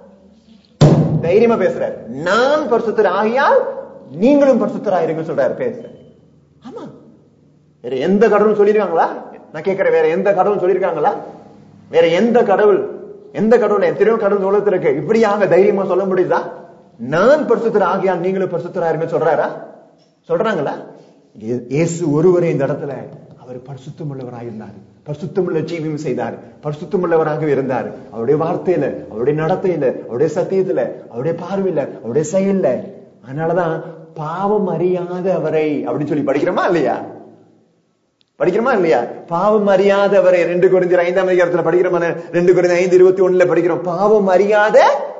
தைரியமா பேசுறாரு நான் பரிசுத்தர் ஆகியால் நீங்களும் பரிசுத்தராயிருங்க சொல்றாரு பேசுறாரு ஆமா வேற எந்த கடவுளும் சொல்லிருக்காங்களா நான் கேட்கிறேன் வேற எந்த கடவுள் சொல்லிருக்காங்களா வேற எந்த கடவுள் எந்த கடவுள் எத்தனையோ கடவுள் உலகத்துல இருக்கு இப்படியாக தைரியமா சொல்ல முடியுதா நான் பரிசுத்தர் ஆகியால் நீங்களும் பரிசுத்தராயிருங்க சொல்றாரா சொல்றாங்களா இயே- இயேசு ஒருவரே இந்த இடத்துல அவர் பரிசுத்தம் உள்ளவராக இருந்தார் பரிசுத்தமுள்ள ஜீவியம் செய்தார் பரிசுத்தம் உள்ளவராக இருந்தார் அவருடைய வார்த்தையில அவருடைய நடத்தையில அவருடைய சத்தியத்துல அவருடைய பார்வையில அவருடைய செயல்ல அதனாலதான் பாவம் அறியாத அவரை அப்படின்னு சொல்லி படிக்கிறோமா இல்லையா படிக்கிறோமா இல்லையா பாவம் அறியாதவரை ரெண்டு குறைந்த ஐந்தாம் அதிகாரத்துல படிக்கிறோமா ரெண்டு குறைந்த ஐந்து இருபத்தி ஒண்ணுல படிக்கிறோம் பாவம் அறியாத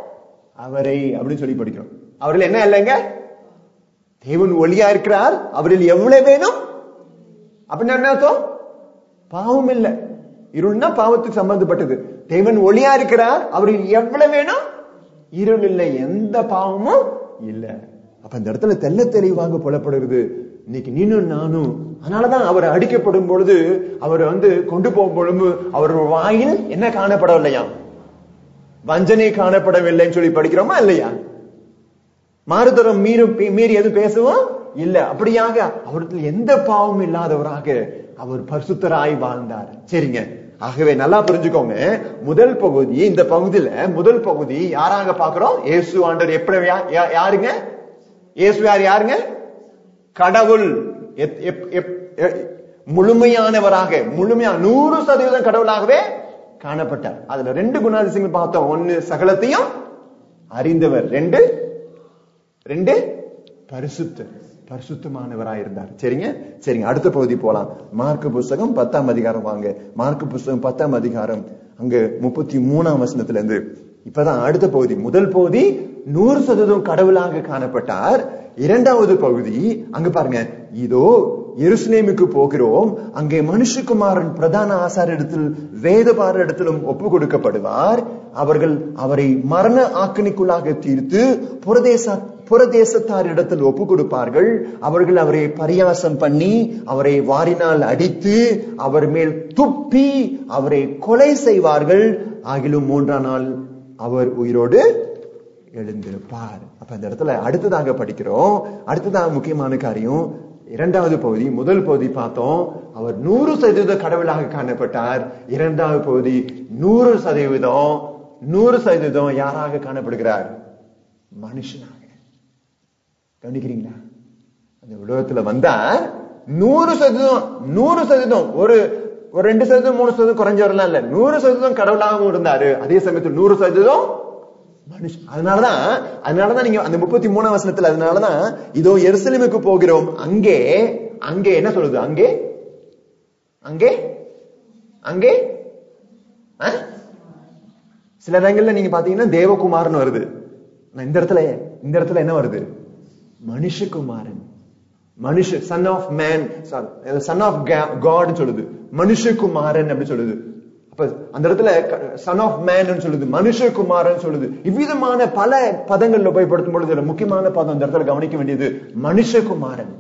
அவரை அப்படின்னு சொல்லி படிக்கிறோம் அவர்கள் என்ன இல்லைங்க தேவன் ஒளியா இருக்கிறார் அவரில் எவ்வளவு வேணும் அப்படின்னு என்ன அர்த்தம் பாவம் இல்ல இருள்னா பாவத்துக்கு சம்பந்தப்பட்டது தேவன் ஒளியா இருக்கிறார் அவரில் எவ்வளவு வேணும் இருள் இல்லை எந்த பாவமும் இல்ல அப்ப இந்த இடத்துல தெல்ல தெளிவாக புலப்படுகிறது இன்னைக்கு நீனும் நானும் அதனாலதான் அவர் அடிக்கப்படும் பொழுது அவர் வந்து கொண்டு போகும் பொழுது அவர் வாயில் என்ன காணப்படவில்லையாம் வஞ்சனை காணப்படவில்லைன்னு சொல்லி படிக்கிறோமா இல்லையா மாறுதரம் மீறி மீறி எதுவும் பேசவும் இல்ல அப்படியாக அவரிடத்தில் எந்த பாவமும் இல்லாதவராக அவர் பரிசுத்தராய் வாழ்ந்தார் சரிங்க ஆகவே நல்லா புரிஞ்சுக்கோங்க முதல் பகுதி இந்த பகுதியில முதல் பகுதி யாராக பாக்குறோம் இயேசு ஆண்டவர் எப்படி யா- யா- யாருங்க இயேசு யார் யாருங்க கடவுள் எப்- எப்- எப்- எ- முழுமையானவராக முழுமையா நூறு சதவீதம் கடவுளாகவே காணப்பட்டார் அதுல ரெண்டு குணாதிசயங்கள் பார்த்தோம் ஒன்னு சகலத்தையும் அறிந்தவர் ரெண்டு ரெண்டு பரிசுத்த பரிசுத்தமானவராய் இருந்தார் சரிங்க சரிங்க அடுத்த பகுதி போலாம் மார்க் புஸ்தகம் பத்தாம் அதிகாரம் வாங்க மார்க் புஸ்தகம் பத்தாம் அதிகாரம் அங்க முப்பத்தி மூணாம் வசனத்துல இருந்து இப்பதான் அடுத்த பகுதி முதல் பகுதி நூறு சதவீதம் கடவுளாக காணப்பட்டார் இரண்டாவது பகுதி அங்க பாருங்க இதோ எருசலேமுக்கு போகிறோம் அங்கே மனுஷகுமாரன் பிரதான ஆசாரிடத்தில் வேதபார இடத்திலும் ஒப்பு கொடுக்கப்படுவார் அவர்கள் அவரை மரண ஆக்கணிக்குள்ளாக தீர்த்து புரதேச புறதேசத்தாரிடத்தில் ஒப்பு கொடுப்பார்கள் அவர்கள் அவரை பரியாசம் பண்ணி அவரை வாரினால் அடித்து அவர் மேல் துப்பி அவரை கொலை செய்வார்கள் ஆகிலும் மூன்றாம் நாள் அவர் உயிரோடு எழுந்திருப்பார் அப்ப இந்த இடத்துல அடுத்ததாக படிக்கிறோம் அடுத்ததாக முக்கியமான காரியம் இரண்டாவது பகுதி முதல் பகுதி பார்த்தோம் அவர் நூறு சதவீத கடவுளாக காணப்பட்டார் இரண்டாவது பகுதி நூறு சதவீதம் நூறு சதவீதம் யாராக காணப்படுகிறார் மனுஷனாக கவனிக்கிறீங்களா அந்த உலகத்துல வந்தா நூறு சதவீதம் நூறு சதவீதம் ஒரு ஒரு ரெண்டு சதவீதம் மூணு சதவீதம் குறைஞ்சவரெல்லாம் இல்ல நூறு சதவீதம் கடவுளாகவும் இருந்தாரு அதே சமயத்தில் நூறு சதவீதம் மனுஷன் அதனாலதான் அதனாலதான் நீங்க அந்த முப்பத்தி மூணாம் வசனத்துல அதனாலதான் இதோ எருசலேமுக்கு போகிறோம் அங்கே அங்கே என்ன சொல்லுது அங்கே அங்கே அங்கே ஆ? சில இடங்கள்ல நீங்க பாத்தீங்கன்னா தேவகுமாரன் வருது ஆனா இந்த இடத்துல இந்த இடத்துல என்ன வருது மனுஷகுமாரன் மனுஷ son of man son of God சொல்லுது மனுஷகுமாரன் அப்படி சொல்லுது அப்ப அந்த இடத்துல சன் ஆஃப் மேன் சொல்லுது மனுஷகுமாரன் சொல்லுது இவ்விதமான பல பதங்கள்ல உபயோகப்படுத்தும் பொழுது இதுல முக்கியமான பதம் இந்த இடத்துல கவனிக்க வேண்டியது மனுஷகுமாரன்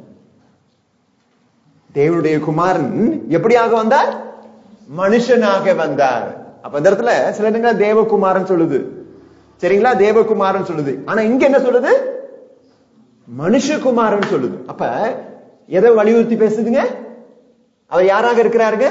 தேவனுடைய குமாரன் எப்படியாக வந்தார் மனுஷனாக வந்தார் அப்ப இந்த இடத்துல சில இடங்கள் தேவகுமாரன் சொல்லுது சரிங்களா தேவகுமாரன் சொல்லுது ஆனா இங்க என்ன சொல்லுது மனுஷகுமாரன் சொல்லுது அப்ப எதை வலியுறுத்தி பேசுதுங்க அவர் யாராக இருக்கிறாருங்க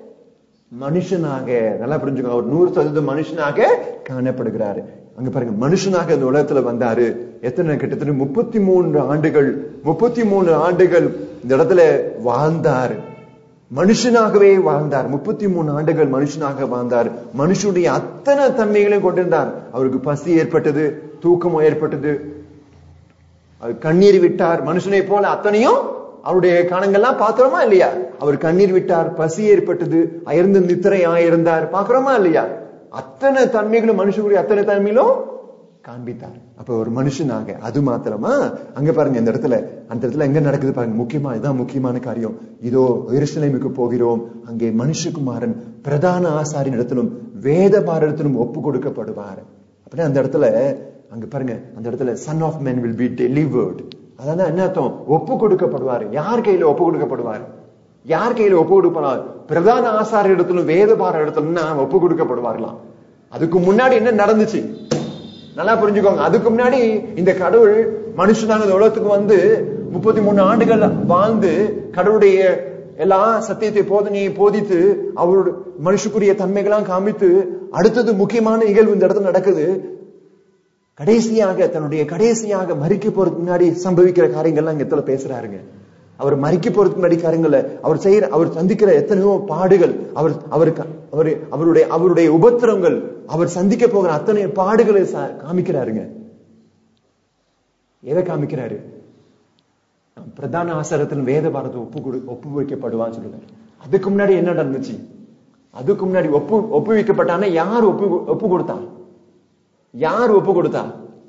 மனுஷனாக நல்லா புரிஞ்சுக்கோங்க அவர் நூறு சதவீதம் மனுஷனாக காணப்படுகிறாரு அங்க பாருங்க மனுஷனாக இந்த உலகத்துல வந்தாரு எத்தனை கிட்டத்தட்ட முப்பத்தி மூன்று ஆண்டுகள் முப்பத்தி மூணு ஆண்டுகள் இந்த இடத்துல வாழ்ந்தார் மனுஷனாகவே வாழ்ந்தார் முப்பத்தி மூணு ஆண்டுகள் மனுஷனாக வாழ்ந்தார் மனுஷனுடைய அத்தனை தன்மைகளையும் கொண்டிருந்தார் அவருக்கு பசி ஏற்பட்டது தூக்கம் ஏற்பட்டது அவர் கண்ணீர் விட்டார் மனுஷனை போல அத்தனையும் அவருடைய கணங்கள்லாம் பாக்குறோமா இல்லையா அவர் கண்ணீர் விட்டார் பசி ஏற்பட்டது அயர்ந்து நித்திரை ஆயிருந்தார் பாக்குறோமா இல்லையா அத்தனை தன்மைகளும் மனுஷனுடைய அத்தனை தன்மையிலும் காண்பித்தார் அப்ப ஒரு மனுஷனாக அது மாத்திரமா அங்க பாருங்க இந்த இடத்துல அந்த இடத்துல எங்க நடக்குது பாருங்க முக்கியமா இதான் முக்கியமான காரியம் இதோ எருசலேமுக்கு போகிறோம் அங்கே மனுஷகுமாரன் பிரதான ஆசாரின் இடத்திலும் வேத பாரத்திலும் ஒப்பு கொடுக்கப்படுவார் அப்படின்னா அந்த இடத்துல அங்க பாருங்க அந்த இடத்துல son of man will be delivered அதான் என்ன அர்த்தம் ஒப்பு கொடுக்கப்படுவார் யார் கையில ஒப்பு கொடுக்கப்படுவார் யார் கையில ஒப்பு கொடுப்பார் பிரதான ஆசார இடத்திலும் வேத பார இடத்திலும் ஒப்பு கொடுக்கப்படுவார்களாம் அதுக்கு முன்னாடி என்ன நடந்துச்சு நல்லா புரிஞ்சுக்கோங்க அதுக்கு முன்னாடி இந்த கடவுள் மனுஷனாக இந்த உலகத்துக்கு வந்து முப்பத்தி மூணு ஆண்டுகள் வாழ்ந்து கடவுளுடைய எல்லா சத்தியத்தை போதனையை போதித்து அவருடைய மனுஷக்குரிய தன்மைகளாம் காமித்து அடுத்தது முக்கியமான நிகழ்வு இந்த இடத்துல நடக்குது கடைசியாக தன்னுடைய கடைசியாக மறிக்க போறதுக்கு முன்னாடி சம்பவிக்கிற காரியங்கள்லாம் இங்க இடத்துல பேசுறாருங்க அவர் மறிக்க போறதுக்கு முன்னாடி காரியங்கள அவர் செய்யற அவர் சந்திக்கிற எத்தனையோ பாடுகள் அவர் அவருக்கு அவர் அவருடைய அவருடைய உபத்திரங்கள் அவர் சந்திக்க போகிற அத்தனை பாடுகளை ச- காமிக்கிறாருங்க எதை காமிக்கிறாரு பிரதான ஆசாரத்தில் வேத பாரத்தை ஒப்பு கொடு ஒப்பு வைக்கப்படுவான்னு சொல்லுவாரு அதுக்கு முன்னாடி என்ன நடந்துச்சு அதுக்கு முன்னாடி ஒப்பு ஒப்பு வைக்கப்பட்டானா யார் ஒப்பு ஒப்பு கொடுத்தான் யார் ஒப்பு கொடுத்தா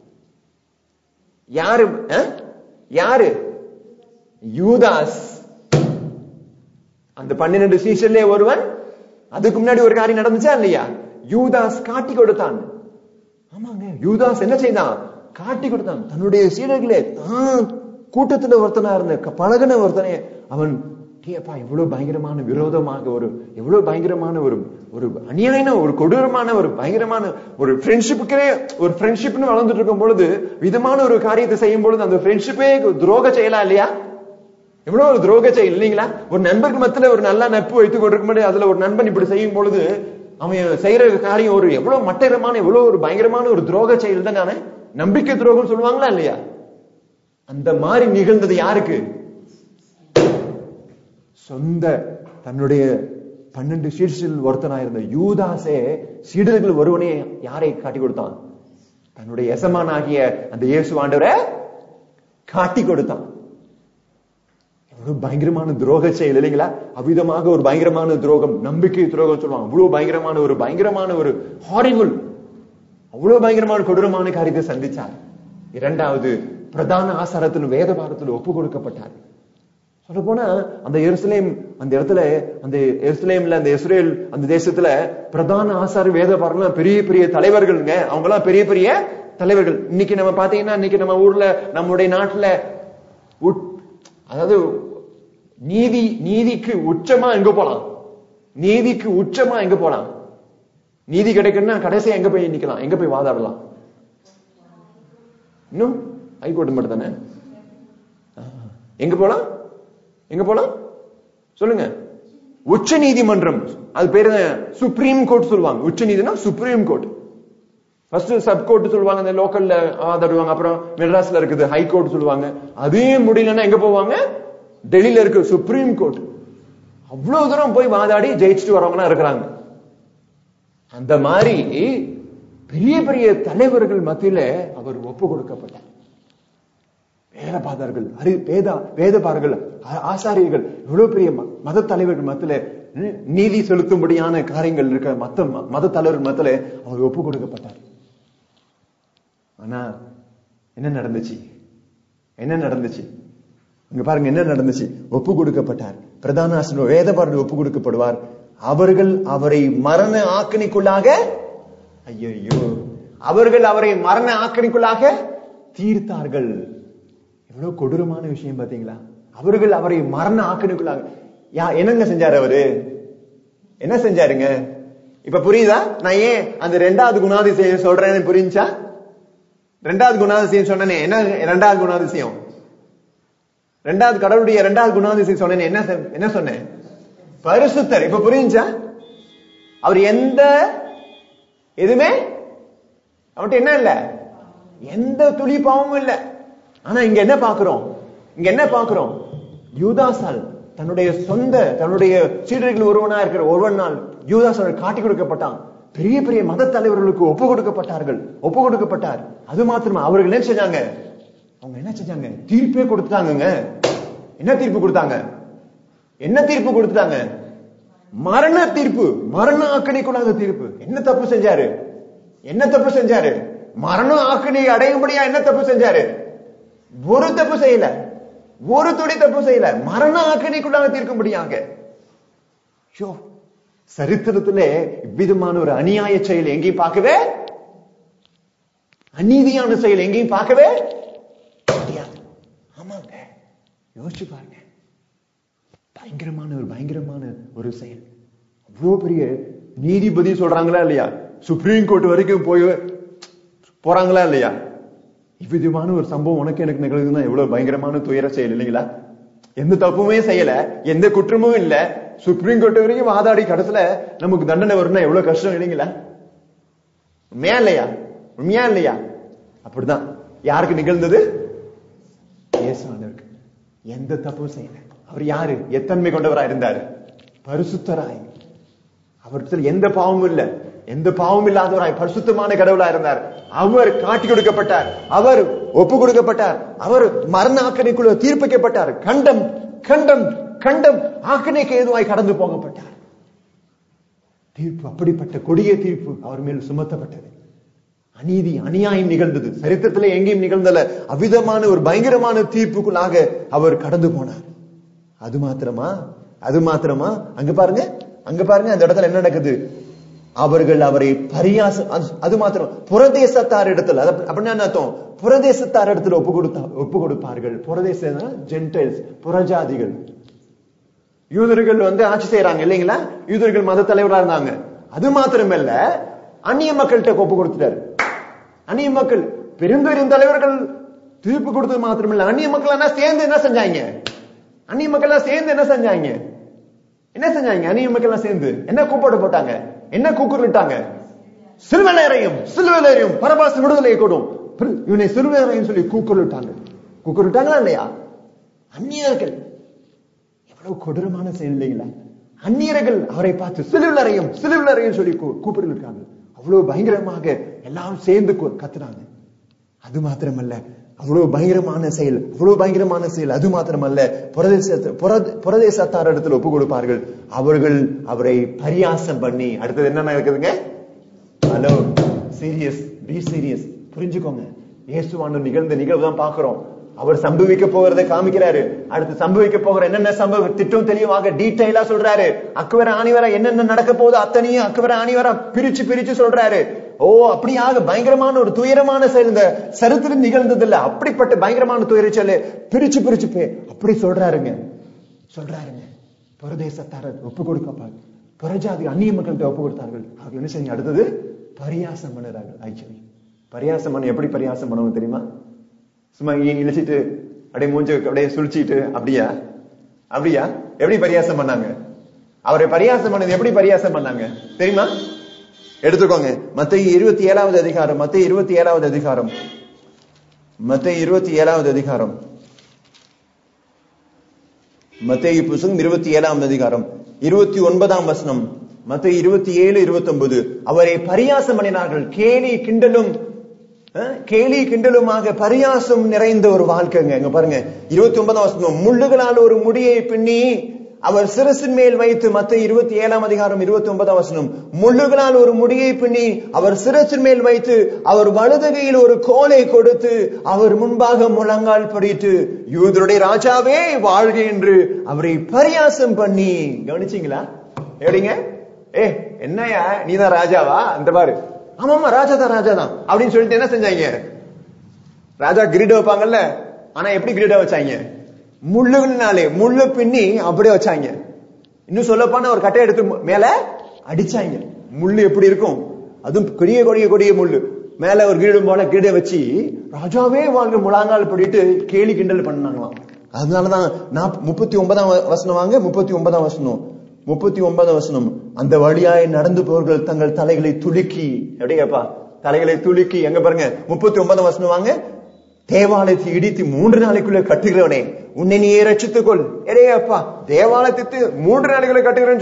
யாரு அஹ்? யாரு யூதாஸ் அந்த பன்னிரண்டு சீசன்ல ஒருவன் அதுக்கு முன்னாடி ஒரு காரியம் நடந்துச்சா இல்லையா யூதாஸ் காட்டி கொடுத்தான் ஆமாங்க யூதாஸ் என்ன செய்தான் காட்டி கொடுத்தான் தன்னுடைய சீடர்களே தான் கூட்டத்துல ஒருத்தனா இருந்த க- பழகுன ஒருத்தனே அவன் டேப்பா எவ்வளவு பயங்கரமான விரோதமாக ஒரு எவ்வளவு பயங்கரமான ஒரு ஒரு அநியாயன ஒரு கொடூரமான ஒரு பயங்கரமான ஒரு ஃப்ரெண்ட்ஷிப்புக்கே ஒரு ஃப்ரெண்ட்ஷிப்னு வளர்ந்துட்டு இருக்கும் பொழுது விதமான ஒரு காரியத்தை செய்யும் பொழுது அந்த ஃப்ரெண்ட்ஷிப்பே துரோக செய்யலா இல்லையா எவ்வளவு ஒரு துரோக செயல் இல்லைங்களா ஒரு நண்பருக்கு மத்தியில ஒரு நல்ல நட்பு வைத்துக் கொண்டிருக்க முடியாது அதுல ஒரு நண்பன் இப்படி செய்யும் பொழுது அவன் செய்யற காரியம் ஒரு எவ்வளவு மட்டரமான எவ்வளவு ஒரு பயங்கரமான ஒரு துரோக செயல் தான் நானே நம்பிக்கை துரோகம் சொல்லுவாங்களா இல்லையா அந்த மாதிரி நிகழ்ந்தது யாருக்கு சொந்த தன்னுடைய பன்னெண்டு சீடர்கள் ஒருத்தனாயிருந்த யூதாசே சீடர்கள் ஒருவனே யாரை காட்டி கொடுத்தான் தன்னுடைய எசமானாகிய அந்த இயேசு ஆண்டவரை காட்டி கொடுத்தான் எவ்வளவு பயங்கரமான துரோக செயல் இல்லைங்களா அவ்விதமாக ஒரு பயங்கரமான துரோகம் நம்பிக்கை துரோகம் சொல்லுவாங்க அவ்வளவு பயங்கரமான ஒரு பயங்கரமான ஒரு ஹாரிபிள் அவ்வளவு பயங்கரமான கொடூரமான காரியத்தை சந்திச்சார் இரண்டாவது பிரதான ஆசாரத்தில் வேத பாரத்தில் ஒப்பு கொடுக்கப்பட்டார் சொல்ல போனா அந்த எருசலேம் அந்த இடத்துல அந்த எருசலேம்ல அந்த இஸ்ரேல் அந்த தேசத்துல பிரதான ஆசார வேத பாரம்லாம் பெரிய பெரிய தலைவர்கள்ங்க அவங்க எல்லாம் பெரிய பெரிய தலைவர்கள் இன்னைக்கு நம்ம பாத்தீங்கன்னா இன்னைக்கு நம்ம ஊர்ல நம்முடைய நாட்டுல உட்- அதாவது நீதி நீதிக்கு உச்சமா எங்க போலாம் நீதிக்கு உச்சமா எங்க போலாம் நீதி கிடைக்கணும்னா கடைசியா எங்க போய் நிக்கலாம் எங்க போய் வாதாடலாம் இன்னும் ஹைகோர்ட் மட்டும் தானே எங்க போலாம் எங்க போலாம் சொல்லுங்க உச்ச நீதிமன்றம் அது பேரு சுப்ரீம் கோர்ட் சொல்லுவாங்க உச்ச நீதினா supreme court first sub court சொல்லுவாங்க இந்த லோக்கல்ல வாதாடுவாங்க அப்புறம் மெட்ராஸ்ல இருக்குது ஹை கோர்ட் சொல்லுவாங்க அதே முடியலன்னா எங்க போவாங்க டெல்லியில இருக்கு சுப்ரீம் கோர்ட் அவ்வளவு தூரம் போய் வாதாடி ஜெயிச்சுட்டு வரவங்க இருக்கிறாங்க அந்த மாதிரி பெரிய பெரிய தலைவர்கள் மத்தியில அவர் ஒப்பு கொடுக்கப்பட்டார் வேதபாதர்கள் அறி வேதா வேதபாரர்கள் ஆ- ஆசாரியர்கள் இவ்வளவு பெரிய ம- மத தலைவர்கள் மத்தியில ம், நீதி செலுத்தும்படியான காரியங்கள் இருக்க மத்த ம- மத தலைவர்கள் மத்தியில அவர் ஒப்பு கொடுக்கப்பட்டார் ஆனா என்ன நடந்துச்சு என்ன நடந்துச்சு இங்க பாருங்க என்ன நடந்துச்சு ஒப்பு கொடுக்கப்பட்டார் பிரதான ஆசிரியர் வேதபாரர்கள் ஒப்பு கொடுக்கப்படுவார் அவர்கள் அவரை மரண ஆக்கணிக்குள்ளாக ஐயோ அவர்கள் அவரை மரண ஆக்கணிக்குள்ளாக தீர்த்தார்கள் எவ்வளவு கொடூரமான விஷயம் பாத்தீங்களா அவர்கள் அவரை மரண ஆக்கணிக்குள்ளாக யா என்னங்க செஞ்சாரு அவரு என்ன செஞ்சாருங்க இப்ப புரியுதா நான் ஏன் அந்த ரெண்டாவது குணாதிசயம் சொல்றேன்னு புரிஞ்சா ரெண்டாவது குணாதிசயம் சொன்னனே என்ன ரெண்டாவது குணாதிசயம் ரெண்டாவது கடவுளுடைய ரெண்டாவது குணாதிசயம் சொன்னேன் என்ன சொ- என்ன சொன்னேன் பரிசுத்தர் இப்ப புரிஞ்சா அவர் எந்த எதுவுமே அவன்கிட்ட என்ன இல்ல எந்த துளி பாவமும் இல்ல ஆனா இங்க என்ன பாக்குறோம் இங்க என்ன பாக்குறோம் யூதாசால் தன்னுடைய சொந்த தன்னுடைய சீடர்கள் ஒருவனா இருக்கிற ஒருவன் நாள் யூதாசால் காட்டி கொடுக்கப்பட்டான் பெரிய பெரிய மத தலைவர்களுக்கு ஒப்பு கொடுக்கப்பட்டார்கள் ஒப்பு கொடுக்கப்பட்டார் அது மாத்திரமா அவர்கள் என்ன செஞ்சாங்க அவங்க என்ன செஞ்சாங்க தீர்ப்பே கொடுத்துட்டாங்கங்க என்ன தீர்ப்பு கொடுத்தாங்க என்ன தீர்ப்பு கொடுத்துட்டாங்க மரண தீர்ப்பு மரண ஆக்கணிக்குள்ளாத தீர்ப்பு என்ன தப்பு செஞ்சாரு என்ன தப்பு செஞ்சாரு மரண ஆக்கணி அடையும்படியா என்ன தப்பு செஞ்சாரு ஒரு தப்பு செய்யல ஒரு துளி தப்பு செய்யல மரண ஆக்கணிக்குள்ளாக தீர்க்கும்படியாக ஷோ சரித்திரத்திலே இவ்விதமான ஒரு அநியாய செயல் எங்கேயும் பார்க்கவே அநீதியான செயல் எங்கேயும் பார்க்கவே முடியாது ஆமாங்க யோசிச்சு பாருங்க பயங்கரமான ஒரு பயங்கரமான ஒரு செயல் அவ்வளவு பெரிய நீதிபதி சொல்றாங்களா இல்லையா சுப்ரீம் கோர்ட் வரைக்கும் போய் போறாங்களா இல்லையா இவ்விதமான ஒரு சம்பவம் உனக்கு எனக்கு நிகழ்வுதுன்னா எவ்வளவு பயங்கரமான துயர செயல் இல்லைங்களா எந்த தப்புமே செய்யல எந்த குற்றமும் இல்ல சுப்ரீம் கோர்ட் வரைக்கும் வாதாடி கடைசியில நமக்கு தண்டனை வரும்னா எவ்வளவு கஷ்டம் இல்லைங்களா உண்மையா இல்லையா உண்மையா இல்லையா அப்படிதான் யாருக்கு நிகழ்ந்தது இயேசுவானவருக்கு எந்த தப்பும் செய்யல அவர் யாரு எத்தன்மை கொண்டவரா இருந்தாரு பரிசுத்தராய் அவரிடத்தில் எந்த பாவமும் இல்ல எந்த பாவம் இல்லாதவராய் பரிசுத்தமான கடவுளா இருந்தார் அவர் காட்டி கொடுக்கப்பட்டார் அவர் ஒப்பு கொடுக்கப்பட்டார் அவர் மரண ஆக்கணைக்குள்ள தீர்ப்பிக்கப்பட்டார் கண்டம் கண்டம் கண்டம் ஆக்கணைக்கு ஏதுவாய் கடந்து போகப்பட்டார் தீர்ப்பு அப்படிப்பட்ட கொடிய தீர்ப்பு அவர் மேல் சுமத்தப்பட்டது அநீதி அநியாயம் நிகழ்ந்தது சரித்திரத்துல எங்கேயும் நிகழ்ந்தல அவ்விதமான ஒரு பயங்கரமான தீர்ப்புக்குள்ளாக அவர் கடந்து போனார் அது மாத்திரமா அது மாத்திரமா அங்க பாருங்க அங்க பாருங்க அந்த இடத்துல என்ன நடக்குது அவர்கள் அவரை பரியாசம் அது- அது மாத்திரம் புறதேசத்தார் இடத்துல அது அப்படின்னா என்ன அர்த்தம் புறதேசத்தார் இடத்துல ஒப்பு கொடுத்தா ஒப்பு கொடுப்பார்கள் புறதேச ஜென்டைல்ஸ் புறஜாதிகள் யூதர்கள் வந்து ஆட்சி செய்யறாங்க இல்லைங்களா யூதர்கள் மத தலைவரா இருந்தாங்க அது மாத்திரமல்ல அந்நிய மக்கள்கிட்ட ஒப்பு கொடுத்துட்டாரு அந்நிய மக்கள் பெரும்பெரும் தலைவர்கள் தீர்ப்பு கொடுத்தது மாத்திரமில்ல அந்நிய மக்கள் எல்லாம் சேர்ந்து என்ன செஞ்சாங்க அந்நிய மக்கள் எல்லாம் சேர்ந்து என்ன செஞ்சாங்க என்ன செஞ்சாங்க அந்நிய மக்கள் எல்லாம் சேர்ந்து என்ன கூப்பாடு போட்டாங்க என்ன கூக்குரலிட்டாங்க சிலுவலேறையும் சிலுவலேறையும் பரபாச விடுதலை கூடும் பிர- இவனை சிலுவலேறையும் சொல்லி கூக்குரலிட்டாங்க கூக்குரலிட்டாங்களா இல்லையா அந்நியர்கள் எவ்வளவு கொடூரமான செயல் இல்லைங்களா அந்நியர்கள் அவரை பார்த்து சிலுவிலறையும் சிலுவிலறையும் சொல்லி கூ- கூப்பிடுறாங்க அவ்வளவு பயங்கரமாக எல்லாரும் சேர்ந்து கூ- கத்துறாங்க அது மாத்திரமல்ல அவ்வளவு பயங்கரமான செயல் அவ்வளவு பயங்கரமான செயல் அது மாத்திரமல்ல புரதேச புர- புரதேசத்தார் இடத்துல ஒப்பு கொடுப்பார்கள் அவர்கள் அவரை பரியாசம் பண்ணி அடுத்தது என்ன நடக்குதுங்க ஹலோ சீரியஸ் பி சீரியஸ் புரிஞ்சுக்கோங்க இயேசுவான நிகழ்ந்த நிகழ்வு தான் பாக்குறோம் அவர் சம்பவிக்க போகிறதை காமிக்கிறாரு அடுத்து சம்பவிக்க போகிற என்னென்ன சம்பவ திட்டம் தெளிவாக டீடைலா சொல்றாரு அக்குவர ஆணிவர என்னென்ன நடக்க போகுது அத்தனையும் அக்குவர ஆணிவர பிரிச்சு பிரிச்சு சொல்றாரு ஓ அப்படியாக பயங்கரமான ஒரு துயரமான செயல் இந்த சரித்திரம் நிகழ்ந்தது இல்ல அப்படிப்பட்ட பயங்கரமான துயர செயல் பிரிச்சு பிரிச்சு பே- அப்படி சொல்றாருங்க சொல்றாருங்க புரதேசத்தாரர் ஒப்பு கொடுக்கப்பார் புறஜாதி அந்நிய மக்கள்கிட்ட ஒப்பு கொடுத்தார்கள் அவர்கள் என்ன செய்யுங்க அடுத்தது பரியாசம் பண்ணுறார்கள் ஆக்சுவலி பரியாசம் பண்ண எப்படி பரியாசம் பண்ணுவாங்க தெரியுமா சும்மா இங்க இழிச்சிட்டு அப்படியே மூஞ்ச அப்படியே சுழிச்சிட்டு அப்படியா அப்படியா எப்படி பரியாசம் பண்ணாங்க அவரை பரியாசம் பண்ணது எப்படி பரியாசம் பண்ணாங்க தெரியுமா எடுத்துக்கோங்க மத்திய இருபத்தி ஏழாவது அதிகாரம் மத்திய இருபத்தி ஏழாவது அதிகாரம் மத்திய இருபத்தி ஏழாவது அதிகாரம் மத்தேயு புஸ்தகம் இருபத்தி ஏழாம் அதிகாரம் இருபத்தி ஒன்பதாம் வசனம் மத்திய இருபத்தி ஏழு இருபத்தி ஒன்பது அவரை பரியாசம் பண்ணினார்கள் கேலி கிண்டலும் அஹ், கேலி கிண்டலுமாக பரியாசம் நிறைந்த ஒரு வாழ்க்கைங்க இங்க பாருங்க இருபத்தி ஒன்பதாம் வசனம் முள்ளுகளால் ஒரு முடியை பின்னி அவர் சிரசின் மேல் வைத்து மத்த இருபத்தி ஏழாம் அதிகாரம் இருபத்தி ஒன்பதாம் வசனம் முள்ளுகளால் ஒரு முடியை பின்னி அவர் சிரசின் மேல் வைத்து அவர் வலதுகையில் ஒரு கோலை கொடுத்து அவர் முன்பாக முழங்கால் படிட்டு யூதருடைய ராஜாவே வாழ்க என்று அவரை பரியாசம் பண்ணி கவனிச்சீங்களா எப்படிங்க ஏ என்னையா நீதான் ராஜாவா இந்த பாரு ஆமாமா ராஜா தான் ராஜா தான் அப்படின்னு சொல்லிட்டு என்ன செஞ்சாங்க ராஜா கிரீடம் வைப்பாங்கல்ல ஆனா எப்படி கிரீடம் வச்சாங்க முள்ளுனாலே முள்ளு பின்னி அப்படியே வச்சாங்க இன்னும் சொல்லப்போனா ஒரு கட்டை எடுத்து மு- மேல அடிச்சாங்க முள்ளு எப்படி இருக்கும் அதுவும் கொடிய கொடிய கொடிய முள்ளு மேல ஒரு கிரீடம் போல கிரீடம் வச்சு ராஜாவே வாழ்க முழங்கால் படிட்டு கேலி கிண்டல் பண்ணாங்களாம் அதனாலதான் நான் முப்பத்தி ஒன்பதாம் வ- வசனம் வாங்க முப்பத்தி ஒன்பதாம் வசனம் முப்பத்தி ஒன்பதாம் வசனம் அந்த வழியாய் நடந்து போவர்கள் தங்கள் தலைகளை துலுக்கி எப்படியாப்பா தலைகளை துலுக்கி எங்க பாருங்க முப்பத்தி ஒன்பதாம் வசனம் வாங்க தேவாலயத்தை இடித்து மூன்று நாளைக்குள்ள கட்டுகிறவனே உன்னை நீயே ரட்சித்துக் கொள் எடே அப்பா தேவாலயத்தை மூன்று நாளைக்குள்ள கட்டுகிறேன்னு சொன்னா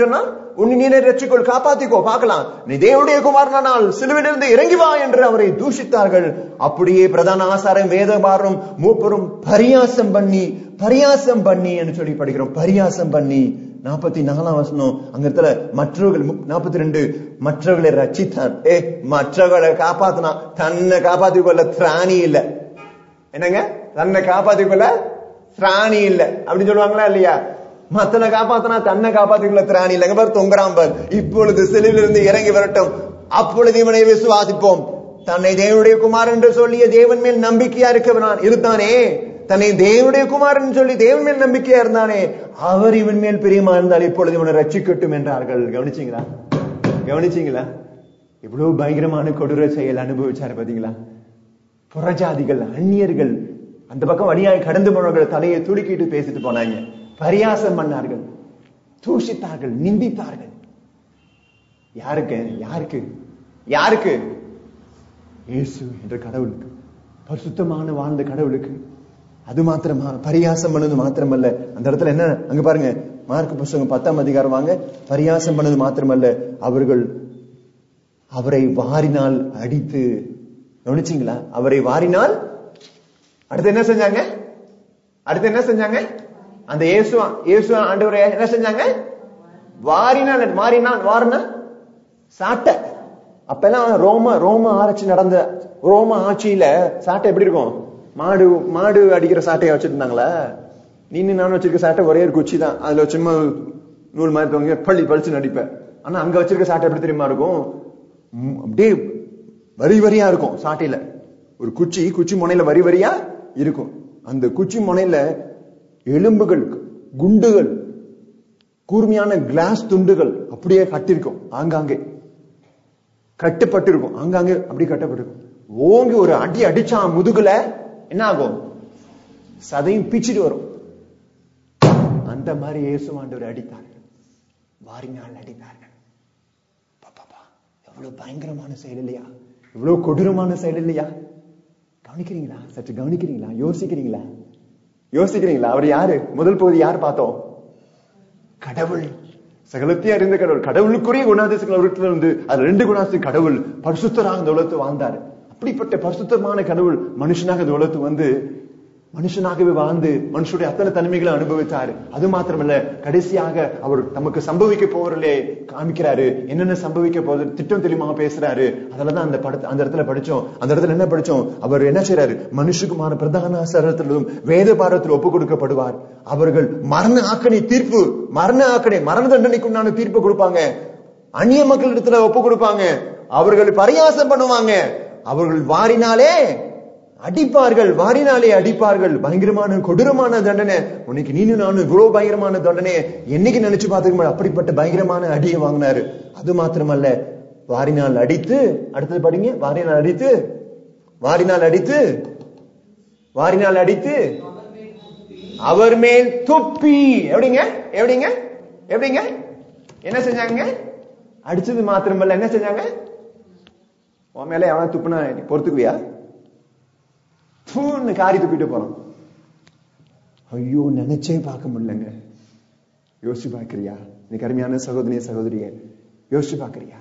உன்னை நீனே ரட்சிக்கொள் காப்பாத்திக்கோ பார்க்கலாம் நீ தேவனுடைய குமாரனால் சிலுவிலிருந்து இறங்கி வா என்று அவரை தூஷித்தார்கள் அப்படியே பிரதான ஆசாரம் வேதபாரம் மூப்பரும் பரியாசம் பண்ணி பரியாசம் பண்ணி என்று சொல்லி படிக்கிறோம் பரியாசம் பண்ணி நாற்பத்தி நாலாம் வசனம் அங்க இடத்துல மற்றவர்கள் நாற்பத்தி ரெண்டு மற்றவர்களை ரட்சித்தான் ஏ மற்றவர்களை காப்பாத்தினா தன்னை காப்பாத்திக் கொள்ள திராணி இல்ல என்னங்க தன்னை காப்பாத்திக் கொள்ள திராணி இல்ல அப்படின்னு சொல்லுவாங்களா இல்லையா மத்தனை காப்பாத்தினா தன்னை காப்பாத்திக்கொள்ள திராணி இல்லைங்க பாரு தொங்குறான் பார் இப்பொழுது சிலுவிலிருந்து இறங்கி வரட்டும் அப்பொழுது இவனை விசுவாசிப்போம் தன்னை தேவனுடைய குமாரன் என்று சொல்லிய தேவன் மேல் நம்பிக்கையா இருக்கவனான் இருந்தானே தன்னை தேவனுடைய குமாரன் சொல்லி தேவன் மேல் நம்பிக்கையா இருந்தானே அவர் இவன் மேல் பிரியமா இருந்தால் இப்பொழுது இவனை ரட்சிக்கட்டும் என்றார்கள் கவனிச்சீங்களா கவனிச்சீங்களா இவ்வளவு பயங்கரமான கொடூர செயல் அனுபவிச்சாரு பாத்தீங்களா புறஜாதிகள் அந்நியர்கள் அந்த பக்கம் வழியாய் கடந்து போனவர்கள் தலையை துடுக்கிட்டு பேசிட்டு போனாங்க பரியாசம் பண்ணார்கள் தூஷித்தார்கள் நிந்தித்தார்கள் யாருக்கு யாருக்கு யாருக்கு இயேசு என்ற கடவுளுக்கு பரிசுத்தமான வாழ்ந்த கடவுளுக்கு அது மாத்திரமா பரியாசம் பண்ணது மாத்திரமல்ல அந்த இடத்துல என்ன அங்க பாருங்க மார்க் புஸ்தகம் பத்தாம் அதிகாரம் வாங்க பரியாசம் பண்ணது மாத்திரமல்ல அவர்கள் அவரை வாரினால் அடித்து கவனிச்சீங்களா அவரை வாரினால் அடுத்து என்ன செஞ்சாங்க அடுத்து என்ன செஞ்சாங்க அந்த இயேசு இயேசு ஆண்டவரை என்ன செஞ்சாங்க வாரினால் மாறினால் வாரினா சாட்டை அப்பெல்லாம் ரோம ரோம ஆராய்ச்சி நடந்த ரோம ஆட்சியில சாட்டை எப்படி இருக்கும் மாடு மாடு அடிக்கிற சாட்டையை வச்சிட்டு இருந்தாங்களா நீனு நானும் வச்சிருக்க சாட்டை ஒரே ஒரு குச்சி தான் அதுல சும்மா நூல் மாதிரி தவங்க பள்ளி பழிச்சு நடிப்பேன் ஆனா அங்க வச்சிருக்க சாட்டை எப்படி தெரியுமா இருக்கும் ம், அப்படியே வரி வரியா இருக்கும் சாட்டையில ஒரு குச்சி குச்சி முனையில வரி வரியா இருக்கும் அந்த குச்சி முனையில எலும்புகள் குண்டுகள் கூர்மையான கிளாஸ் துண்டுகள் அப்படியே கட்டிருக்கும் ஆங்காங்கே கட்டுப்பட்டிருக்கும் ஆங்காங்கே அப்படி கட்டப்பட்டிருக்கும் ஓங்கி ஒரு அடி அடிச்சா முதுகுல என்ன ஆகும் சதையும் பிச்சுட்டு வரும் அந்த மாதிரி இயேசுவாண்டவர் அடித்தார்கள் வாரினால் அடித்தார்கள் பாப்பாப்பா எவ்வளவு பயங்கரமான செயல் இல்லையா எவ்வளவு கொடூரமான செயல் இல்லையா கவனிக்கிறீங்களா சற்று கவனிக்கிறீங்களா யோசிக்கிறீங்களா யோசிக்கிறீங்களா அவர் யாரு முதல் பகுதி யார் பார்த்தோம் கடவுள் சகலத்தையும் அறிந்த கடவுள் கடவுளுக்குரிய குணாதிசயங்கள் அவருக்கு வந்து அது ரெண்டு குணாதிசயம் கடவுள் பரிசுத்தராக இந்த உலகத்து வாழ்ந்தார் அப்படிப்பட்ட பரிசுத்தமான கடவுள் மனுஷனாக இந்த உலகத்து வந்து மனுஷனாகவே வாழ்ந்து மனுஷனுடைய அத்தனை தனிமைகளை அனுபவித்தாரு அது மாத்திரமல்ல கடைசியாக அவர் நமக்கு சம்பவிக்க போறலே காமிக்கிறாரு என்னென்ன சம்பவிக்க போகுது திட்டம் தெளிவாக பேசுறாரு அதனாலதான் அந்த படத்தை அந்த இடத்துல படிச்சோம் அந்த இடத்துல என்ன படிச்சோம் அவர் என்ன செய்றாரு மனுஷகுமான பிரதான சரத்திலும் வேத பாரத்தில் ஒப்பு கொடுக்கப்படுவார் அவர்கள் மரண ஆக்கணை தீர்ப்பு மரண ஆக்கணை மரண தண்டனைக்குண்டான தீர்ப்பு கொடுப்பாங்க அந்நிய மக்களிடத்துல ஒப்பு கொடுப்பாங்க அவர்கள் பரியாசம் பண்ணுவாங்க அவர்கள் வாரினாலே அடிப்பார்கள் வாரினாலே அடிப்பார்கள் பயங்கரமான கொடூரமான தண்டனை உனக்கு நீனு நானும் இவ்வளவு பயங்கரமான தண்டனை என்னைக்கு நினைச்சு பார்த்துக்க அப்படிப்பட்ட பயங்கரமான அடியை வாங்கினாரு அது மாத்திரமல்ல வாரினால் அடித்து அடுத்தது படிங்க வாரினால் அடித்து வாரினால் அடித்து வாரினால் அடித்து அவர் மேல் துப்பி எப்படிங்க எப்படிங்க எப்படிங்க என்ன செஞ்சாங்க அடிச்சது மாத்திரமல்ல என்ன செஞ்சாங்க உன் மேல எவனா துப்புனா நீ பொறுத்துக்குவியா பூன்னு காரி துப்பிட்டு போறான் ஐயோ நினைச்சே பார்க்க முடியலங்க யோசிச்சு பார்க்கறியா நீ கருமையான சகோதரிய சகோதரிய யோசிச்சு பார்க்கறியா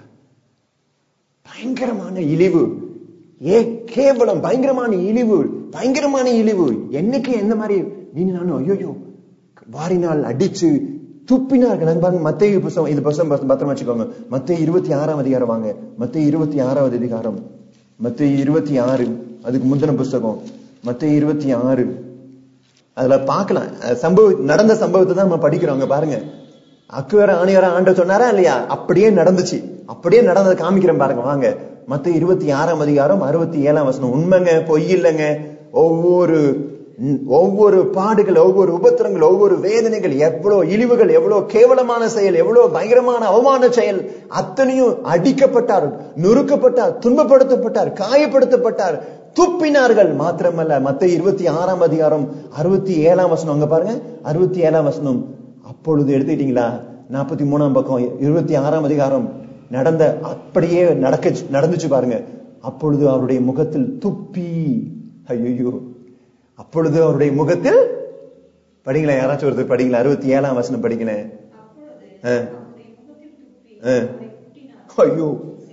பயங்கரமான இழிவு ஏ கேவலம் பயங்கரமான இழிவு பயங்கரமான இழிவு என்னைக்கு எந்த மாதிரி நீ நானும் ஐயோ வாரினால் அடிச்சு துப்பினார்கள் அங்க பாருங்க மத்திய புத்தகம் இது புத்தகம் பத்திரம் பத்திரமா வச்சுக்கோங்க மத்திய இருபத்தி ஆறாம் அதிகாரம் வாங்க மத்திய இருபத்தி ஆறாவது அதிகாரம் மத்திய இருபத்தி ஆறு அதுக்கு முந்தின புஸ்தகம் மத்திய இருபத்தி ஆறு அதுல பார்க்கலாம் அஹ் சம்பவ நடந்த சம்பவத்தை தான் நம்ம படிக்கிறோம் அங்க பாருங்க அக்குவர ஆணியர ஆண்ட சொன்னாரா இல்லையா அப்படியே நடந்துச்சு அப்படியே நடந்ததை காமிக்கிறேன் பாருங்க வாங்க மத்த இருபத்தி ஆறாம் அதிகாரம் அறுபத்தி ஏழாம் வசனம் உண்மைங்க பொய் இல்லைங்க ஒவ்வொரு ம், ஒவ்வொரு பாடுகள் ஒவ்வொரு உபத்திரங்கள் ஒவ்வொரு வேதனைகள் எவ்வளவு இழிவுகள் எவ்வளவு கேவலமான செயல் எவ்வளவு பயங்கரமான அவமான செயல் அத்தனையும் அடிக்கப்பட்டார் நொறுக்கப்பட்டார் துன்பப்படுத்தப்பட்டார் காயப்படுத்தப்பட்டார் துப்பினார்கள் மாத்திரமல்ல மத்த இருபத்தி ஆறாம் அதிகாரம் அறுபத்தி ஏழாம் வசனம் அங்க பாருங்க அறுபத்தி ஏழாம் வசனம் அப்பொழுது எடுத்துக்கிட்டீங்களா நாற்பத்தி மூணாம் பக்கம் இருபத்தி ஆறாம் அதிகாரம் நடந்த அப்படியே நடக்க நடந்துச்சு பாருங்க அப்பொழுது அவருடைய முகத்தில் துப்பி ஐயோ அப்பொழுது அவருடைய முகத்தில் படிங்களேன் யாராச்சும் ஒருத்தர் படிங்களேன் அறுபத்தி ஏழாம் வசனம் படிங்களேன் ஆ. அஹ். ஐயோ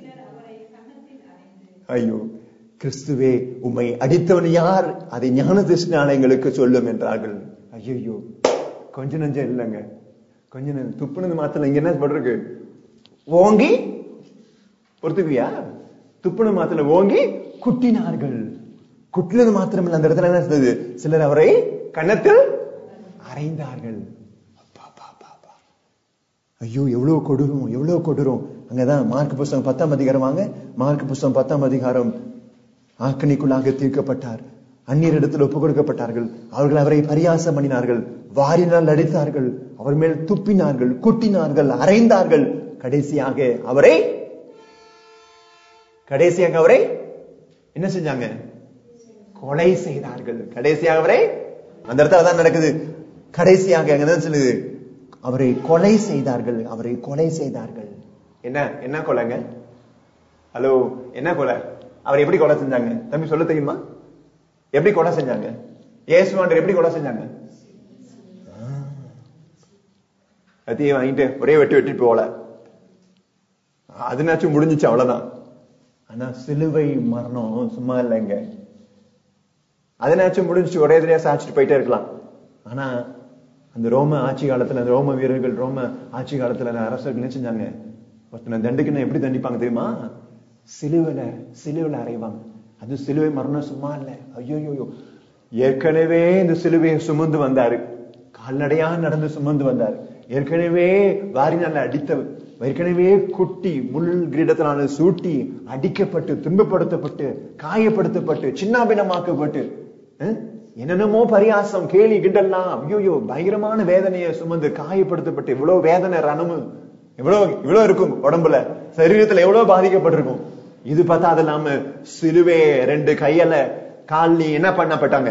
ஐயோ கிறிஸ்துவே உம்மை அடித்தவன் யார் அதை ஞான திருஷ்டான எங்களுக்கு சொல்லும் என்றார்கள் ஐயோ கொஞ்ச நஞ்சம் இல்லைங்க கொஞ்ச நஞ்சம் துப்புனது மாத்திரம் இங்க என்ன பட்டிருக்கு ஓங்கி பொறுத்துக்குவியா துப்புனது மாத்திரம் ஓங்கி குட்டினார்கள் குட்டினது மாத்திரம் இல்ல அந்த இடத்துல என்ன இருந்தது சிலர் அவரை கன்னத்தில் அறைந்தார்கள் அப்பா, அப்பா, அப்பா, அப்பா. ஐயோ எவ்வளவு கொடூரம் எவ்வளவு கொடூரம் அங்கதான் மார்க் புஸ்தகம் பத்தாம் அதிகாரம் வாங்க மார்க் புஸ்தகம் பத்தாம் அதிகாரம் ஆக்கணிக்குள்ளாக தீர்க்கப்பட்டார் அந்நியர் இடத்தில் ஒப்புக் கொடுக்கப்பட்டார்கள் அவர்கள் அவரை பரியாசம் பண்ணினார்கள் வாரினால் அடித்தார்கள் அவர் மேல் துப்பினார்கள் குட்டினார்கள் அறைந்தார்கள் கடைசியாக அவரை கடைசியாக அவரை என்ன செஞ்சாங்க கொலை செய்தார்கள் கடைசியாக அவரை அந்த இடத்துல தான் நடக்குது கடைசியாக அங்கதான் சொல்லுது அவரை கொலை செய்தார்கள் அவரை கொலை செய்தார்கள் என்ன என்ன கொலைங்க ஹலோ என்ன கொலை அவர் எப்படி கொலை செஞ்சாங்க தம்பி சொல்ல தெரியுமா எப்படி கொலை செஞ்சாங்க இயேசுவாண்டர் எப்படி கொலை செஞ்சாங்க கத்தியை வாங்கிட்டு ஒரே வெட்டி வெட்டிட்டு போகல அதுனாச்சும் முடிஞ்சுச்சு அவ்வளவுதான் ஆனா சிலுவை மரணம் சும்மா இல்லைங்க அதனாச்சும் முடிஞ்சுச்சு ஒரே தெரியா சாச்சிட்டு போயிட்டே இருக்கலாம் ஆனா அந்த ரோம ஆட்சி காலத்துல அந்த ரோம வீரர்கள் ரோம ஆட்சி காலத்துல அந்த அரசர்கள் என்ன செஞ்சாங்க ஒருத்தனை தண்டுக்குன்னு எப்படி தண்டிப்பாங்க தெரியுமா சிலுவையில சிலுவையில அறைவாங்க அது சிலுவை மரணம் சும்மா இல்ல ஐயோ ஏற்கனவே இந்த சிலுவையை சுமந்து வந்தாரு கால்நடையா நடந்து சுமந்து வந்தார் ஏற்கனவே வாரினால அடித்தவர் ஏற்கனவே குட்டி முள் கிரீடத்தினால சூட்டி அடிக்கப்பட்டு துன்பப்படுத்தப்பட்டு காயப்படுத்தப்பட்டு சின்னாபினமாக்கப்பட்டு அஹ், என்னென்னமோ பரியாசம் கேலி கிண்டல்லாம் ஐயோ பயங்கரமான வேதனையை சுமந்து காயப்படுத்தப்பட்டு இவ்வளவு வேதனை ரணமு இவ்வளவு இவ்வளவு இருக்கும் உடம்புல சரீரத்துல எவ்வளவு பாதிக்கப்பட்டிருக்கும் இது பார்த்தா அது இல்லாம சிலுவே ரெண்டு கையில கால் நீ என்ன பண்ணப்பட்டாங்க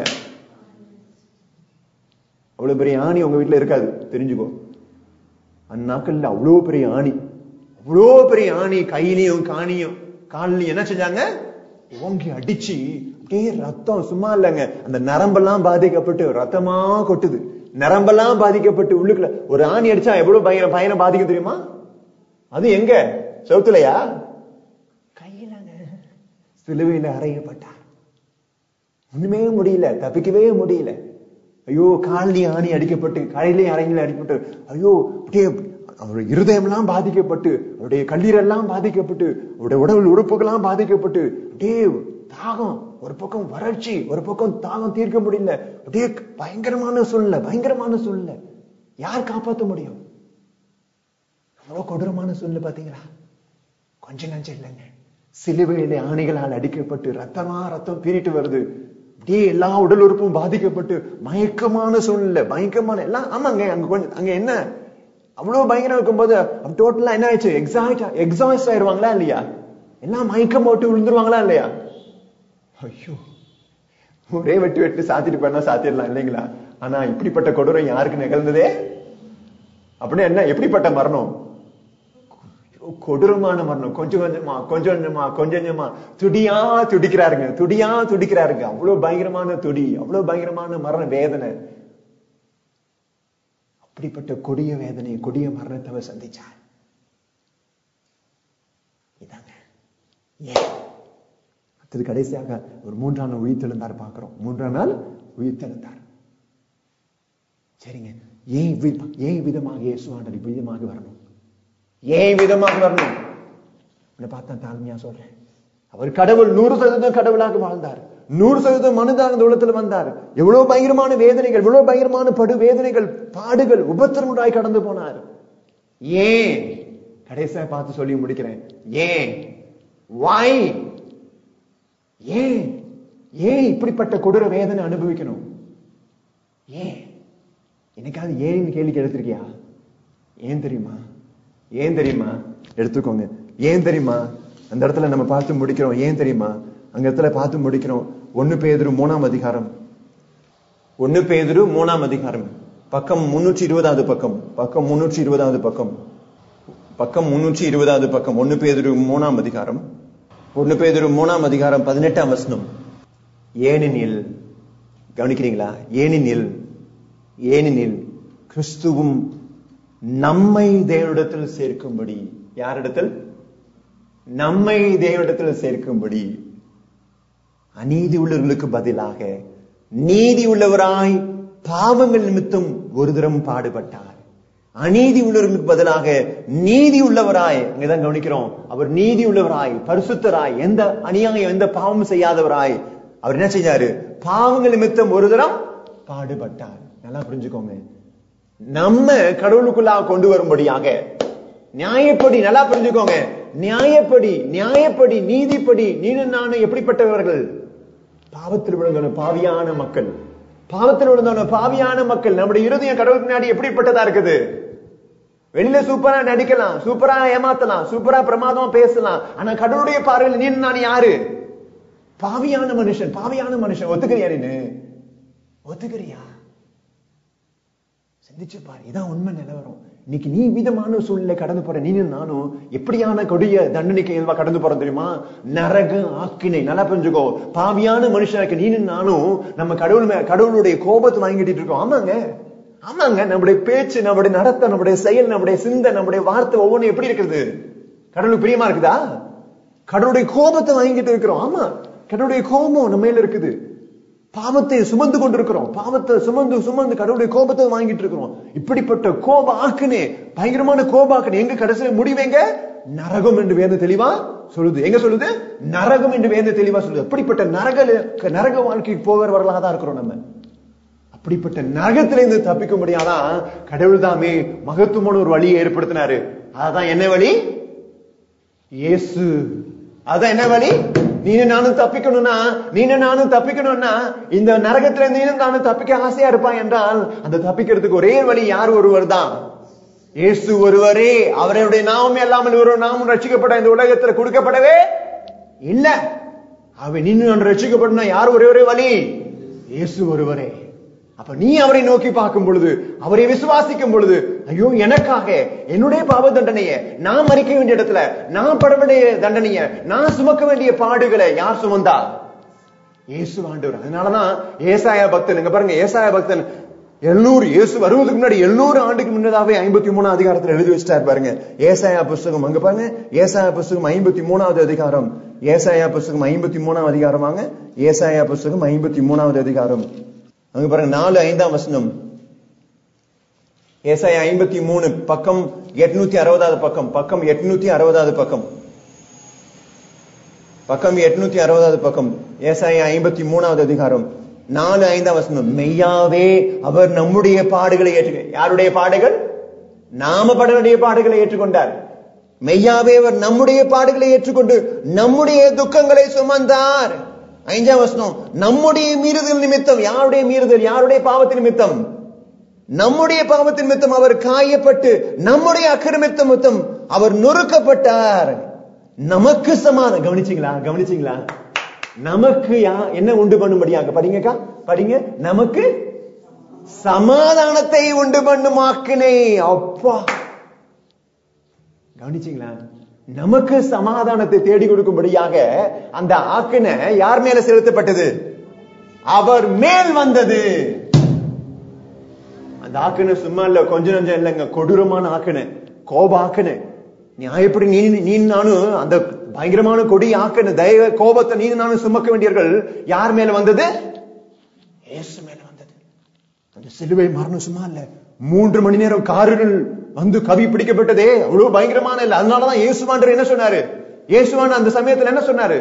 அவ்வளவு பெரிய ஆணி உங்க வீட்டுல இருக்காது தெரிஞ்சுக்கோ அந்த நாட்கள்ல அவ்வளவு பெரிய ஆணி அவ்வளோ பெரிய ஆணி கையிலையும் காணியும் கால்லையும் என்ன செஞ்சாங்க ஓங்கி அடிச்சு அப்படியே ரத்தம் சும்மா இல்லைங்க அந்த நரம்பெல்லாம் பாதிக்கப்பட்டு ரத்தமா கொட்டுது நரம்பெல்லாம் பாதிக்கப்பட்டு உள்ளுக்குள்ள ஒரு ஆணி அடிச்சா எவ்வளவு பயங்கர பயணம் பாதிக்கும் தெரியுமா அது எங்க செவுத்துலையா கையிலங்க சிலுவையில அறையப்பட்டார் ஒண்ணுமே முடியல தப்பிக்கவே முடியல ஐயோ காலிலையும் ஆணி அடிக்கப்பட்டு கையிலையும் அறையில அடிக்கப்பட்டு ஐயோ அப்படியே அவருடைய இருதயம்லாம் பாதிக்கப்பட்டு அவருடைய கல்லீரெல்லாம் பாதிக்கப்பட்டு அவருடைய உடல் உறுப்புகள்லாம் பாதிக்கப்பட்டு அப்படியே தாகம் ஒரு பக்கம் வறட்சி ஒரு பக்கம் தாகம் தீர்க்க முடியல அப்படியே பயங்கரமான சூழ்நிலை பயங்கரமான சூழ்நிலை யார் காப்பாத்த முடியும் அவ்வளவு கொடூரமான சூழ்நிலை பாத்தீங்களா கொஞ்ச நஞ்சம் இல்லைங்க சிலுவையிலே ஆணைகளால் அடிக்கப்பட்டு ரத்தமா ரத்தம் பீறிட்டு வருது அப்படியே எல்லா உடல் உறுப்பும் பாதிக்கப்பட்டு மயக்கமான சூழ்நிலை பயங்கரமான எல்லாம் ஆமாங்க அங்க கொஞ்சம் அங்க என்ன அவ்வளவு பயங்கரம் இருக்கும்போது டோட்டலா என்ன ஆயிடுச்சு எக்ஸாக்ட் எக்ஸாஸ்ட் ஆயிருவாங்களா இல்லையா எல்லாம் மயக்கம் போட்டு விழுந்துருவாங்களா இல்லையா ஐயோ ஒரே வெட்டு வெட்டு சாத்திட்டு பண்ணா சாத்திடலாம் இல்லைங்களா ஆனா இப்படிப்பட்ட கொடூரம் யாருக்கு நிகழ்ந்ததே அப்படின்னா என்ன எப்படிப்பட்ட மரணம் ஐயோ, கொடூரமான மரணம் கொஞ்சம் கொஞ்சமா கொஞ்சம் கொஞ்சமா கொஞ்சம் கொஞ்சமா துடியா துடிக்கிறாருங்க துடியா துடிக்கிறாருங்க அவ்வளவு பயங்கரமான துடி அவ்வளவு பயங்கரமான மரண வேதனை அப்படிப்பட்ட கொடிய வேதனை கொடிய மரணத்தை அவர் சந்திச்சார் இதாங்க ஏன் அடுத்தது கடைசியாக ஒரு மூன்றாம் நாள் உயிர்த்தெழுந்தார் பார்க்கிறோம் மூன்றாம் நாள் உயிர்த்தெழுந்தார் சரிங்க ஏன் வி- ஏன் விதமாக இயேசுவாண்டர் விதமாக வரணும் ஏன் விதமாக வரணும் உன்னை பார்த்தா தாழ்மையா சொல்றேன் அவர் கடவுள் நூறு சதவீதம் கடவுளாக வாழ்ந்தார் நூறு சதவீதம் மனிதாக இந்த உலகத்துல வந்தார் எவ்வளவு பயங்கரமான வேதனைகள் எவ்வளவு பயங்கரமான படு வேதனைகள் பாடுகள் உபத்திரமுடாய் கடந்து போனார் ஏன் கடைசியா பார்த்து சொல்லி முடிக்கிறேன் ஏன் why ஏன் ஏன் இப்படிப்பட்ட கொடூர வேதனை அனுபவிக்கணும் ஏன் என்னைக்காவது ஏன் கேள்வி எடுத்திருக்கியா ஏன் தெரியுமா ஏன் தெரியுமா எடுத்துக்கோங்க ஏன் தெரியுமா அந்த இடத்துல நம்ம பார்த்து முடிக்கிறோம் ஏன் தெரியுமா அங்க இடத்துல பார்த்து முடிக்கிறோம் ஒன்னு பேதுரு மூணாம் அதிகாரம் ஒன்னு பேதுரு மூணாம் அதிகாரம் பக்கம் முன்னூற்றி இருபதாவது பக்கம் பக்கம் முன்னூற்றி இருபதாவது பக்கம் பக்கம் முன்னூற்றி இருபதாவது பக்கம் ஒன்னு பேதுரு மூணாம் அதிகாரம் ஒன்னு பேதுரு மூணாம் அதிகாரம் பதினெட்டாம் வசனம் ஏனெனில் கவனிக்கிறீங்களா ஏனெனில் ஏனெனில் கிறிஸ்துவும் நம்மை தேவனிடத்தில் சேர்க்கும்படி யாரிடத்தில் நம்மை தேவனிடத்தில் சேர்க்கும்படி அநீதி உள்ளவர்களுக்கு பதிலாக நீதி உள்ளவராய் பாவங்கள் நிமித்தம் ஒரு தரம் பாடுபட்டார் அநீதி உள்ளவர்களுக்கு பதிலாக நீதி உள்ளவராய் இங்கதான் கவனிக்கிறோம் அவர் நீதி உள்ளவராய் பரிசுத்தராய் எந்த அநியாயம் எந்த பாவம் செய்யாதவராய் அவர் என்ன செஞ்சாரு பாவங்கள் நிமித்தம் ஒரு தரம் பாடுபட்டார் நல்லா புரிஞ்சுக்கோங்க நம்ம கடவுளுக்குள்ளாக கொண்டு வரும்படியாக நியாயப்படி நல்லா புரிஞ்சுக்கோங்க நியாயப்படி நியாயப்படி நீதிப்படி நீனும் நானும் எப்படிப்பட்டவர்கள் பாவத்தில் விழுந்தவன பாவியான மக்கள் பாவத்தில் விழுந்தவன பாவியான மக்கள் நம்முடைய இருதயம் கடவுளுக்கு முன்னாடி எப்படிப்பட்டதா இருக்குது வெளியில சூப்பரா நடிக்கலாம் சூப்பரா ஏமாத்தலாம் சூப்பரா பிரமாதமா பேசலாம் ஆனா கடவுளுடைய பார்வையில் நீ நான் யாரு பாவியான மனுஷன் பாவியான மனுஷன் ஒத்துக்கிறியா நீனு ஒத்துக்கிறியா சிந்திச்சு பாரு இதான் உண்மை நிலவரம் இன்னைக்கு நீ விதமான சூழ்நிலை கடந்து போற நீனும் நானும் எப்படியான கொடிய தண்டனைக்கு எதுவா கடந்து போறோம் தெரியுமா நரக ஆக்கினை நல்லா புரிஞ்சுக்கோ பாவியான மனுஷனுக்கு நீனும் நானும் நம்ம கடவுள் மே- கடவுளுடைய கோபத்தை வாங்கிட்டு இருக்கோம் ஆமாங்க ஆமாங்க நம்முடைய பேச்சு நம்முடைய நடத்தை நம்முடைய செயல் நம்முடைய சிந்தை நம்முடைய வார்த்தை ஒவ்வொன்றும் எப்படி இருக்குது கடவுளுக்கு பிரியமா இருக்குதா கடவுளுடைய கோபத்தை வாங்கிட்டு இருக்கிறோம் ஆமா கடவுளுடைய கோபம் நம்ம மேல இருக்குது பாவத்தை சுமந்து கொண்டிருக்கிறோம் பாவத்தை சுமந்து சுமந்து கடவுளுடைய கோபத்தை வாங்கிட்டு இருக்கிறோம் இப்படிப்பட்ட கோப ஆக்குனே பயங்கரமான கோப ஆக்குனே எங்க கடைசியில முடிவெங்க நரகம் என்று வேத தெளிவா சொல்லுது எங்க சொல்லுது நரகம் என்று வேத தெளிவா சொல்லுது அப்படிப்பட்ட நரக நரக வாழ்க்கைக்கு போகிறவர்களாக தான் இருக்கிறோம் நம்ம அப்படிப்பட்ட நரகத்திலிருந்து தப்பிக்க முடியாதான் கடவுள் தாமே மகத்துவமான ஒரு வழியை ஏற்படுத்தினாரு அதான் என்ன வழி இயேசு அதான் என்ன வழி நீனும் நானும் தப்பிக்கணும்னா நீனும் நானும் தப்பிக்கணும்னா இந்த நரகத்துல நீனும் நானும் தப்பிக்க ஆசையா இருப்பான் என்றால் அந்த தப்பிக்கிறதுக்கு ஒரே வழி யார் ஒருவர் தான் இயேசு ஒருவரே அவருடைய நாமம் இல்லாமல் ஒரு நாமம் ரட்சிக்கப்பட இந்த உலகத்துல கொடுக்கப்படவே இல்ல அவன் நீனும் நான் ரட்சிக்கப்படணும் யார் ஒரே ஒரே வழி இயேசு ஒருவரே அப்ப நீ அவரை நோக்கி பார்க்கும் பொழுது அவரை விசுவாசிக்கும் பொழுது ஐயோ எனக்காக என்னுடைய பாவ தண்டனைய நான் மறிக்க வேண்டிய இடத்துல நான் பட வேண்டிய தண்டனைய நான் சுமக்க வேண்டிய பாடுகளை யார் சுமந்தா இயேசு ஆண்டவர் அதனாலதான் ஏசாயா பக்தன் இங்க பாருங்க ஏசாயா பக்தன் எழுநூறு இயேசு வருவதுக்கு முன்னாடி எழுநூறு ஆண்டுக்கு முன்னதாவே ஐம்பத்தி மூணாம் அதிகாரத்துல எழுதி வச்சிட்டார் பாருங்க ஏசாயா புஸ்தகம் அங்க பாருங்க ஏசாயா புஸ்தகம் ஐம்பத்தி மூணாவது அதிகாரம் ஏசாயா புஸ்தகம் ஐம்பத்தி மூணாவது அதிகாரம் வாங்க ஏசாயா புஸ்தகம் ஐம்பத்தி மூணாவது அதிகாரம் அங்க பாருங்க நாலு ஐந்தாம் வசனம் ஏசாயா ஐம்பத்தி மூணு பக்கம் எட்நூத்தி அறுபதாவது பக்கம் பக்கம் எட்நூத்தி அறுபதாவது பக்கம் பக்கம் எட்நூத்தி அறுபதாவது பக்கம் ஏசாயா ஐம்பத்தி மூணாவது அதிகாரம் நாலு ஐந்தாம் வசனம் மெய்யாவே அவர் நம்முடைய பாடுகளை ஏற்று யாருடைய பாடுகள் நாம பட வேண்டிய பாடுகளை ஏற்றுக்கொண்டார் மெய்யாவே அவர் நம்முடைய பாடுகளை ஏற்றுக்கொண்டு நம்முடைய துக்கங்களை சுமந்தார் ஐந்தாம் வசனம் நம்முடைய மீறுதல் நிமித்தம் யாருடைய மீறுதல் யாருடைய பாவத்தின் நிமித்தம் நம்முடைய பாவத்தின் நிமித்தம் அவர் காயப்பட்டு நம்முடைய அக்கிரமித்த நிமித்தம் அவர் நொறுக்கப்பட்டார் நமக்கு சமாதானம் கவனிச்சீங்களா கவனிச்சீங்களா நமக்கு யா என்ன உண்டு பண்ணும்படியாக படிங்கக்கா படிங்க நமக்கு சமாதானத்தை உண்டு பண்ணும் ஆக்கினை அப்பா கவனிச்சீங்களா நமக்கு சமாதானத்தை தேடி கொடுக்கும்படியாக அந்த ஆக்கினை யார் மேல செலுத்தப்பட்டது அவர் மேல் வந்தது அந்த ஆக்கினை சும்மா இல்ல கொஞ்ச நஞ்சம் இல்லைங்க கொடூரமான ஆக்கினை கோப ஆக்கினை நியாயப்படி நீ நீ நானும் அந்த பயங்கரமான கொடி ஆக்கின தயவ கோபத்தை நீ நானும் சுமக்க வேண்டியவர்கள் யார் மேல வந்தது இயேசு மேல வந்தது அந்த சிலுவை மரணம் சும்மா இல்ல மூன்று மணி நேரம் காருகள் வந்து கவி பிடிக்கப்பட்டதே அவ்வளவு பயங்கரமான இல்ல அதனாலதான் இயேசுவாண்டர் என்ன சொன்னாரு இயேசுவான் அந்த சமயத்துல என்ன சொன்னாரு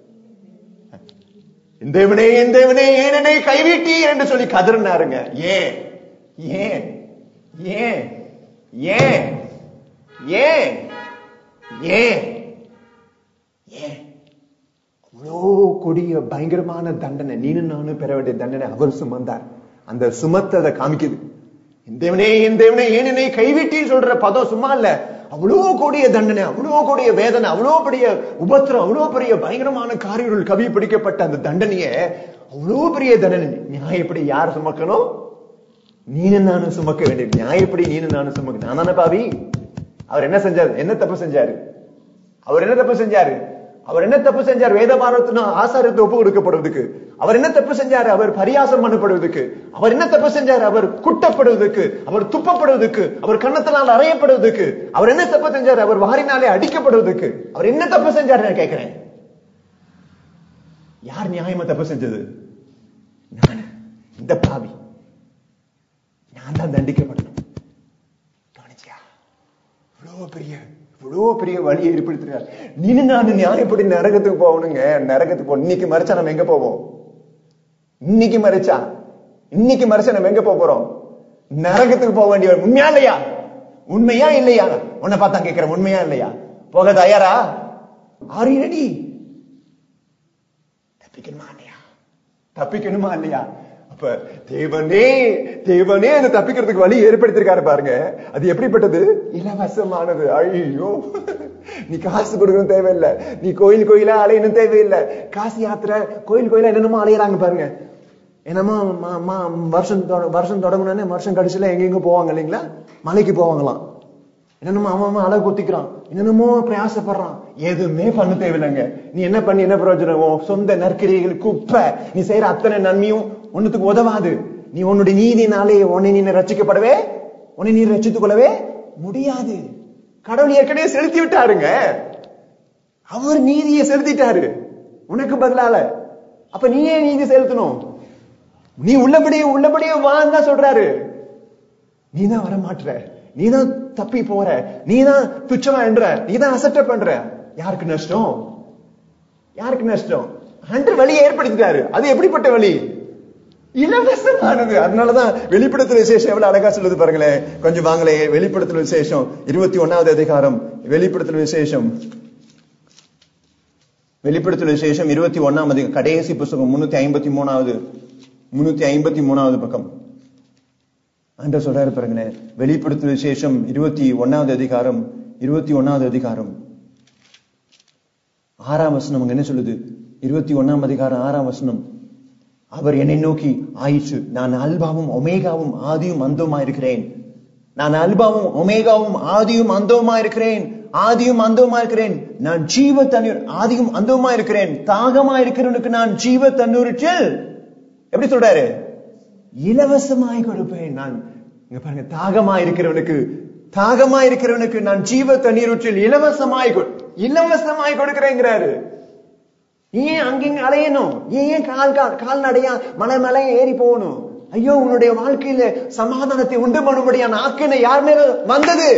என் தேவனே என் தேவனே ஏன் என்னை கைவிட்டீர் என்று சொல்லி கதறினாருங்க ஏன் ஏன் ஏன் ஏன் ஏன் ஏன் ஏன் அவ்வளோ கொடிய பயங்கரமான தண்டனை நீனும் நானும் பெற வேண்டிய தண்டனை அவர் சுமந்தார் அந்த சுமத்ததை காமிக்குது என் தேவனே என் தேவனே ஏன் என்னை கைவிட்டி சொல்ற பதம் சும்மா இல்ல அவ்வளோ கொடிய தண்டனை அவ்வளோ கொடிய வேதனை அவ்வளோ பெரிய உபத்திரம் அவ்வளோ பெரிய பயங்கரமான காரியங்கள் கவி பிடிக்கப்பட்ட அந்த தண்டனைய அவ்வளோ பெரிய தண்டனை நியாயப்படி யார் சுமக்கணும் நீனும் நானும் சுமக்க வேண்டியது நியாயப்படி நீனும் நானும் சுமக்க நான் தானே பாவி அவர் என்ன செஞ்சாரு என்ன தப்பு செஞ்சாரு அவர் என்ன தப்பு செஞ்சாரு அவர் என்ன தப்பு செஞ்சார் வேத பாரத்தின ஆசாரத்தை ஒப்பு கொடுக்கப்படுவதற்கு அவர் என்ன தப்பு செஞ்சார் அவர் பரியாசம் பண்ணப்படுவதற்கு அவர் என்ன தப்பு செஞ்சார் அவர் குட்டப்படுவதற்கு அவர் துப்பப்படுவதற்கு அவர் கன்னத்தினால் அறையப்படுவதற்கு அவர் என்ன தப்பு செஞ்சார் அவர் வாரினாலே அடிக்கப்படுவதற்கு அவர் என்ன தப்பு செஞ்சார் நான் கேட்கிறேன் யார் நியாயமா தப்பு செஞ்சது நான் இந்த பாவி நான் தான் தண்டிக்கப்படணும் கவனிச்சியா இவ்வளவு பெரிய இவ்வளவு பெரிய வழியை ஏற்படுத்துறார் நீனு நான் நியாயப்படி நரகத்துக்கு போகணுங்க நரகத்துக்கு போகணும் இன்னைக்கு மறைச்சா நம்ம எங்க போவோம் இன்னைக்கு மறைச்சா இன்னைக்கு மறைச்சா நம்ம எங்க போக போறோம் நரகத்துக்கு போக வேண்டிய உண்மையா இல்லையா உண்மையா இல்லையா உன்னை பார்த்தா கேட்கிறேன் உண்மையா இல்லையா போக தயாரா ஆர் ரெடி தப்பிக்கணுமா இல்லையா தப்பிக்கணுமா இல்லையா அப்ப தேவனே தேவனே அந்த தப்பிக்கிறதுக்கு வழி ஏற்படுத்திருக்காரு பாருங்க அது எப்படிப்பட்டது இலவசமானது ஐயோ நீ காசு கொடுக்கணும் தேவையில்லை நீ கோயில் கோயிலா அலையணும் தேவையில்லை காசு யாத்திரை கோயில் கோயிலா என்னென்னமோ அலையறாங்க பாருங்க என்னமோ ம- ம- வருஷம் தொட- வருஷம் தொடங்கினோடனே வருஷம் கடைசியில எங்கெங்க போவாங்க இல்லைங்களா மலைக்கு போவாங்களாம் என்னென்னமோ அவன் அவன் அழகு குத்திக்கிறான் என்னென்னமோ பிரயாசப்படுறான் எதுவுமே பண்ண தேவையில்லைங்க நீ என்ன பண்ணி என்ன பிரயோஜனம் உன் சொந்த நற்கிரிகள் குப்பை நீ செய்யற அத்தனை நன்மையும் ஒண்ணுத்துக்கு உதவாது நீ உன்னுடைய நீதினாலே உன்னை நீ ரட்சிக்கப்படவே உன்னை நீ ரட்சித்துக் கொள்ளவே முடியாது கடவுள் ஏற்கனவே செலுத்தி விட்டாருங்க அவர் நீதியை செலுத்திட்டாரு உனக்கு பதிலால அப்ப நீ ஏன் நீதி செலுத்தணும் நீ உள்ளபடியே உள்ளபடியே வான்னு தான் சொல்றாரு நீ தான் வர மாட்டுற நீ தான் தப்பி போற நீ தான் துச்சமா என்ற நீ தான் அசட்ட பண்ற யாருக்கு நஷ்டம் யாருக்கு நஷ்டம் அன்று வழியை ஏற்படுத்திட்டாரு அது எப்படிப்பட்ட வழி இலவசமானது அதனாலதான் வெளிப்படுத்தல் விசேஷம் எவ்வளவு அழகா சொல்லுது பாருங்களேன் கொஞ்சம் வாங்களே வெளிப்படுத்தல் விசேஷம் இருபத்தி ஒன்னாவது அதிகாரம் வெளிப்படுத்தல் விசேஷம் வெளிப்படுத்தல் விசேஷம் இருபத்தி ஒன்னாம் அதிகாரம் கடைசி புஸ்தகம் முன்னூத்தி ஐம்பத்தி மூணாவது முன்னூத்தி ஐம்பத்தி மூணாவது பக்கம் ஆண்டவர் சொல்றாரு பாருங்களேன் வெளிப்படுத்தல் விசேஷம் இருபத்தி ஒன்னாவது அதிகாரம் இருபத்தி ஒன்னாவது அதிகாரம் ஆறாம் வசனம் அங்க என்ன சொல்லுது இருபத்தி ஒன்னாம் அதிகாரம் ஆறாம் வசனம் அவர் என்னை நோக்கி ஆயிற்று நான் அல்பாவும் ஒமேகாவும் ஆதியும் அந்தவுமா இருக்கிறேன் நான் அல்பாவும் ஒமேகாவும் ஆதியும் அந்தவுமா இருக்கிறேன் ஆதியும் அந்தவுமா இருக்கிறேன் நான் ஜீவ தண்ணீர் ஆதியும் அந்தவுமா இருக்கிறேன் தாகமா இருக்கிறவனுக்கு நான் ஜீவ தண்ணீரில் எப்படி சொல்றாரு இலவசமாய் கொடுப்பேன் நான் இங்க பாருங்க தாகமா இருக்கிறவனுக்கு தாகமா இருக்கிறவனுக்கு நான் ஜீவ தண்ணீரூற்றில் இலவசமாய் கொ- இலவசமாய் கொடுக்கிறேங்கிறாரு நீ ஏன் அங்கிங்க அலையணும் நீ ஏன் கால் கால் கால்நடையா மலை மலை ஏறி போகணும் ஐயோ உன்னுடைய வாழ்க்கையில சமாதானத்தை உண்டு பண்ணும்படியான ஆக்கினை யார் மேல வந்தது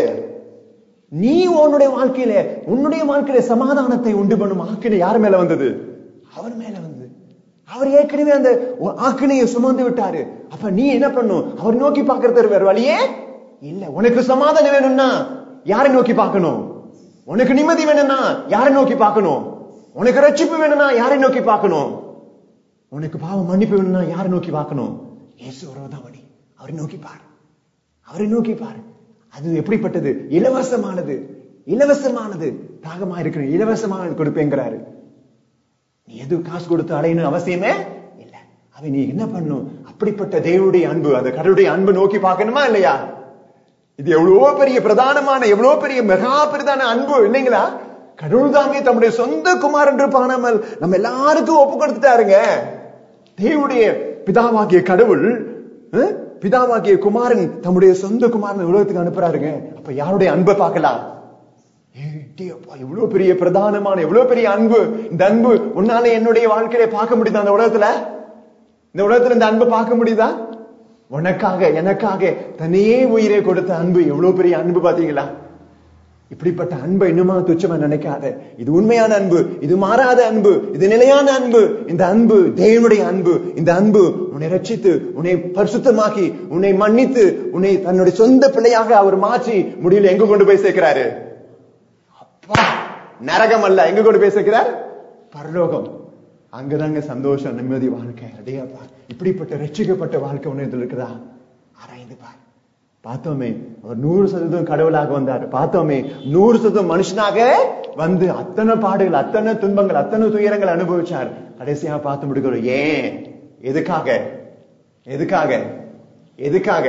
நீ உன்னுடைய வாழ்க்கையில உன்னுடைய வாழ்க்கையில சமாதானத்தை உண்டு பண்ணும் ஆக்கினை யார் மேல வந்தது அவர் மேல வந்தது அவர் ஏற்கனவே அந்த ஆக்கினையை சுமந்து விட்டாரு அப்ப நீ என்ன பண்ணும் அவர் நோக்கி பார்க்கறது வேற வழியே இல்ல உனக்கு சமாதானம் வேணும்னா யாரை நோக்கி பார்க்கணும் உனக்கு நிம்மதி வேணும்னா யாரை நோக்கி பார்க்கணும் உனக்கு ரட்சிப்பு வேணும்னா யாரை நோக்கி பார்க்கணும் உனக்கு பாவம் மன்னிப்பு வேணும்னா யாரை நோக்கி பார்க்கணும் இயேசு ஒருவர்தான் வழி அவரை நோக்கி பாரு அவரை நோக்கி பாரு அது எப்படிப்பட்டது இலவசமானது இலவசமானது தாகமா இருக்கிற இலவசமானது கொடுப்பேங்கிறாரு நீ எது காசு கொடுத்து அலையணும் அவசியமே இல்ல அவன் நீ என்ன பண்ணும் அப்படிப்பட்ட தேவனுடைய அன்பு அந்த கடவுளுடைய அன்பு நோக்கி பார்க்கணுமா இல்லையா இது எவ்வளவு பெரிய பிரதானமான எவ்வளவு பெரிய மெகா பிரதான அன்பு இல்லைங்களா கடவுள் தாமே தம்முடைய சொந்த குமாரன் என்று பாணாமல் நம்ம எல்லாருக்கும் ஒப்பு கொடுத்துட்டாருங்க தேவனுடைய பிதாவாகிய கடவுள் அஹ், பிதாவாகிய குமாரன் தம்முடைய சொந்த குமாரன் உலகத்துக்கு அனுப்புறாருங்க அப்ப யாருடைய அன்பை பார்க்கலாம் ஏடி அப்பா, எவ்வளவு பெரிய பிரதானமான எவ்வளவு பெரிய அன்பு இந்த அன்பு உன்னால என்னுடைய வாழ்க்கையில பார்க்க முடியுதா அந்த உலகத்துல இந்த உலகத்துல இந்த அன்பை பார்க்க முடியுதா உனக்காக எனக்காக தன்னையே உயிரை கொடுத்த அன்பு எவ்வளவு பெரிய அன்பு பாத்தீங்களா இப்படிப்பட்ட அன்பை இன்னுமா துச்சமா நினைக்காத இது உண்மையான அன்பு இது மாறாத அன்பு இது நிலையான அன்பு இந்த அன்பு தேவனுடைய அன்பு இந்த அன்பு உன்னை ரட்சித்து உன்னை பரிசுத்தமாக்கி உன்னை மன்னித்து உன்னை தன்னுடைய சொந்த பிள்ளையாக அவர் மாற்றி முடிவில் எங்க கொண்டு போய் சேர்க்கிறாரு அப்பா நரகம் அல்ல எங்க கொண்டு போய் சேர்க்கிறார் பரலோகம் அங்கதாங்க சந்தோஷம் நிம்மதி வாழ்க்கை அடையாப்பா இப்படிப்பட்ட ரட்சிக்கப்பட்ட வாழ்க்கை உன்னதத்தில் இருக்குதா ஆராய்ந்து பார் பார்த்தோமே அவர் நூறு சதவீதம் கடவுளாக வந்தார் பார்த்தோமே நூறு சதவீதம் மனுஷனாக வந்து அத்தனை பாடுகள் அத்தனை துன்பங்கள் அத்தனை துயரங்கள் அனுபவிச்சார் கடைசியா பார்த்து முடிக்கிறோம் ஏன் எதுக்காக எதுக்காக எதுக்காக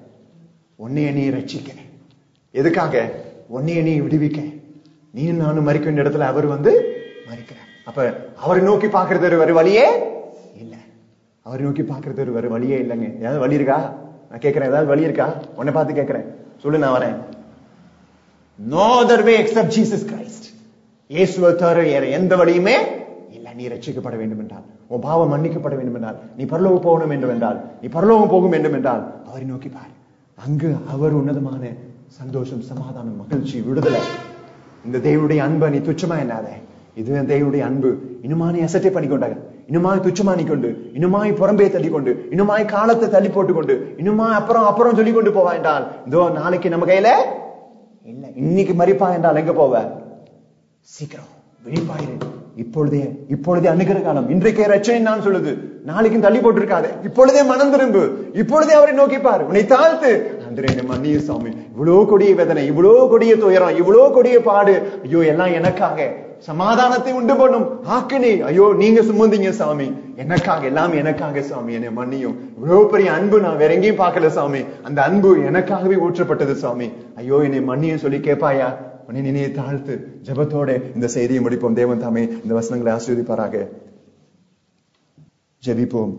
உன்னைய நீ ரட்சிக்க எதுக்காக உன்னைய நீ விடுவிக்க நீ நானும் மறிக்க வேண்டிய இடத்துல அவர் வந்து மறிக்கிறார் அப்ப அவரை நோக்கி பார்க்கிறது ஒரு வேற வழியே இல்ல அவரை நோக்கி பார்க்கிறது ஒரு வேற வழியே இல்லைங்க ஏதாவது வழி இருக்கா நான் கேட்கிறேன் ஏதாவது வழி இருக்கா உன்னை பார்த்து கேட்கிறேன் சொல்லு நான் வரேன் no other way except Jesus Christ இயேசுவை தவிர வேற எந்த வழியுமே இல்ல நீ ரட்சிக்கப்பட வேண்டும் என்றால் உன் பாவம் மன்னிக்கப்பட வேண்டும் என்றால் நீ பரலோகம் போகணும் வேண்டும் என்றால் நீ பரலோகம் போகும் வேண்டும் என்றால் அவரை நோக்கி பார் அங்கு அவர் உன்னதமான சந்தோஷம் சமாதானம் மகிழ்ச்சி விடுதலை இந்த தேவனுடைய அன்பை நீ துச்சமா எண்ணாத இது தேவனுடைய அன்பு இன்னுமாய் அசட்டை பண்ணிக்கொண்டாங்க இன்னுமாய் துச்சமானி கொண்டு இன்னுமாய் புறம்பே தள்ளி கொண்டு இன்னுமாய் காலத்தை தள்ளி போட்டு கொண்டு இன்னுமாய் அப்புறம் அப்புறம் சொல்லி கொண்டு போவா என்றால் இதோ நாளைக்கு நம்ம கையில இல்ல இன்னைக்கு மறிப்பா என்றால் எங்க போவ சீக்கிரம் விழிப்பாயிரு இப்பொழுதே இப்பொழுதே அணுகிற காலம் இன்றைக்கே ரச்சனை நான் சொல்லுது நாளைக்கும் தள்ளி போட்டிருக்காது இப்பொழுதே மனம் திரும்பு இப்பொழுதே அவரை நோக்கி பாரு உன்னை தாழ்த்து அன்றே மன்னிய சாமி இவ்வளவு கொடிய வேதனை இவ்வளவு கொடிய துயரம் இவ்வளவு கொடிய பாடு ஐயோ எல்லாம் எனக்காக சமாதானத்தை உண்டு பண்ணும் ஆக்கினி ஐயோ நீங்க சுமந்தீங்க சாமி எனக்காக எல்லாம் எனக்காக சாமி என்னை மன்னியும் இவ்வளவு பெரிய அன்பு நான் வேற எங்கேயும் பார்க்கல சாமி அந்த அன்பு எனக்காகவே ஊற்றப்பட்டது சாமி ஐயோ என்னை மன்னியும் சொல்லி கேட்பாயா உன்னை நினைய தாழ்த்து ஜெபத்தோட இந்த செய்தியை முடிப்போம் தேவன் தாமே இந்த வசனங்களை ஆசீர்வதிப்பாராக ஜெபிப்போம்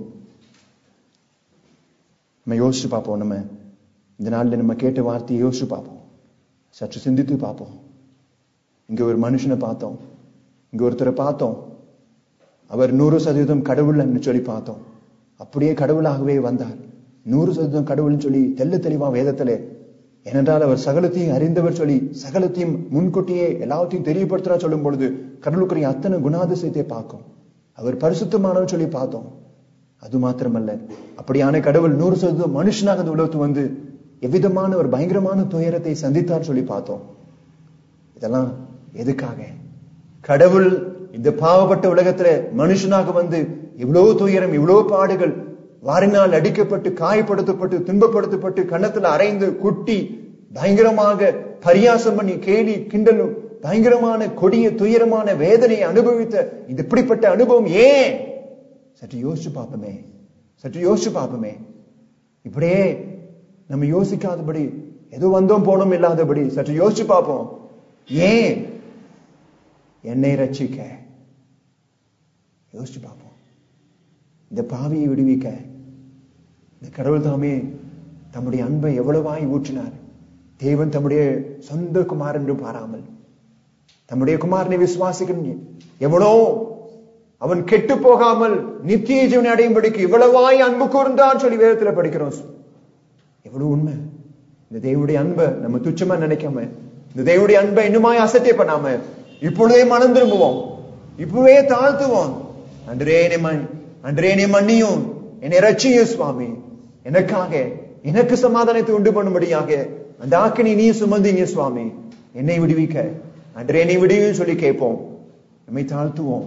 நம்ம யோசிச்சு பார்ப்போம் நம்ம இந்த நாள்ல நம்ம கேட்ட வார்த்தையை யோசிச்சு பார்ப்போம் சற்று சிந்தித்து பார்ப்போம் இங்க ஒரு மனுஷனை பார்த்தோம் இங்க ஒருத்தரை பார்த்தோம் அவர் நூறு சதவீதம் கடவுள்னு சொல்லி பார்த்தோம் அப்படியே கடவுளாகவே வந்தார் நூறு சதவீதம் கடவுள்னு சொல்லி தெல்ல தெளிவா வேதத்திலே ஏனென்றால் அவர் சகலத்தையும் அறிந்தவர் சொல்லி சகலத்தையும் முன்கூட்டியே எல்லாத்தையும் தெரியப்படுத்துறா சொல்லும் பொழுது கடவுளுக்குரிய அத்தனை குணாதிசயத்தை பார்க்கும் அவர் பரிசுத்தமானவர் சொல்லி பார்த்தோம் அது மாத்திரமல்ல அப்படியான கடவுள் நூறு சதவீதம் மனுஷனாக இந்த உலகத்து வந்து எவ்விதமான ஒரு பயங்கரமான துயரத்தை சந்தித்தார் சொல்லி பார்த்தோம் இதெல்லாம் எதுக்காக கடவுள் இந்த பாவப்பட்ட உலகத்துல மனுஷனாக வந்து இவ்வளவு துயரம் இவ்வளவு பாடுகள் வாரினால் அடிக்கப்பட்டு காயப்படுத்தப்பட்டு துன்பப்படுத்தப்பட்டு கன்னத்துல அரைந்து குட்டி பயங்கரமாக பரியாசம் பண்ணி கேலி கிண்டலும் பயங்கரமான கொடிய துயரமான வேதனையை அனுபவித்த இது இப்படிப்பட்ட அனுபவம் ஏன் சற்று யோசிச்சு பார்ப்போமே சற்று யோசிச்சு பார்ப்போமே இப்படியே நம்ம யோசிக்காதபடி ஏதோ வந்தோம் போனோம் இல்லாதபடி சற்று யோசிச்சு பார்ப்போம் ஏன் என்னை ரட்சிக்க யோசிச்சு பார்ப்போம் இந்த பாவியை விடுவிக்க இந்த கடவுள் தாமே தம்முடைய அன்பை எவ்வளவாய் ஊற்றினார் தேவன் தம்முடைய சொந்த குமார் என்று பாராமல் தம்முடைய குமாரனை விசுவாசிக்கணும் எவ்வளோ அவன் கெட்டு போகாமல் நித்திய ஜீவனை அடையும்படிக்கு இவ்வளவாய் அன்பு கூர்ந்தான் சொல்லி வேதத்துல படிக்கிறோம் எவ்வளவு உண்மை இந்த தேவனுடைய அன்பை நம்ம துச்சமா நினைக்காம இந்த தேவனுடைய அன்பை இன்னுமாய் அசட்டே பண்ணாம இப்பொழுதே மனம் திரும்புவோம் இப்பவே தாழ்த்துவோம் அன்றே என்னை மன் அன்றே என்னை மன்னியும் என்னை ரட்சியும் சுவாமி எனக்காக எனக்கு சமாதானத்தை உண்டு பண்ணும்படியாக அந்த ஆக்கினை நீ சுமந்தீங்க சுவாமி என்னை விடுவிக்க அன்றே என்னை விடுவியும் சொல்லி கேட்போம் நம்மை தாழ்த்துவோம்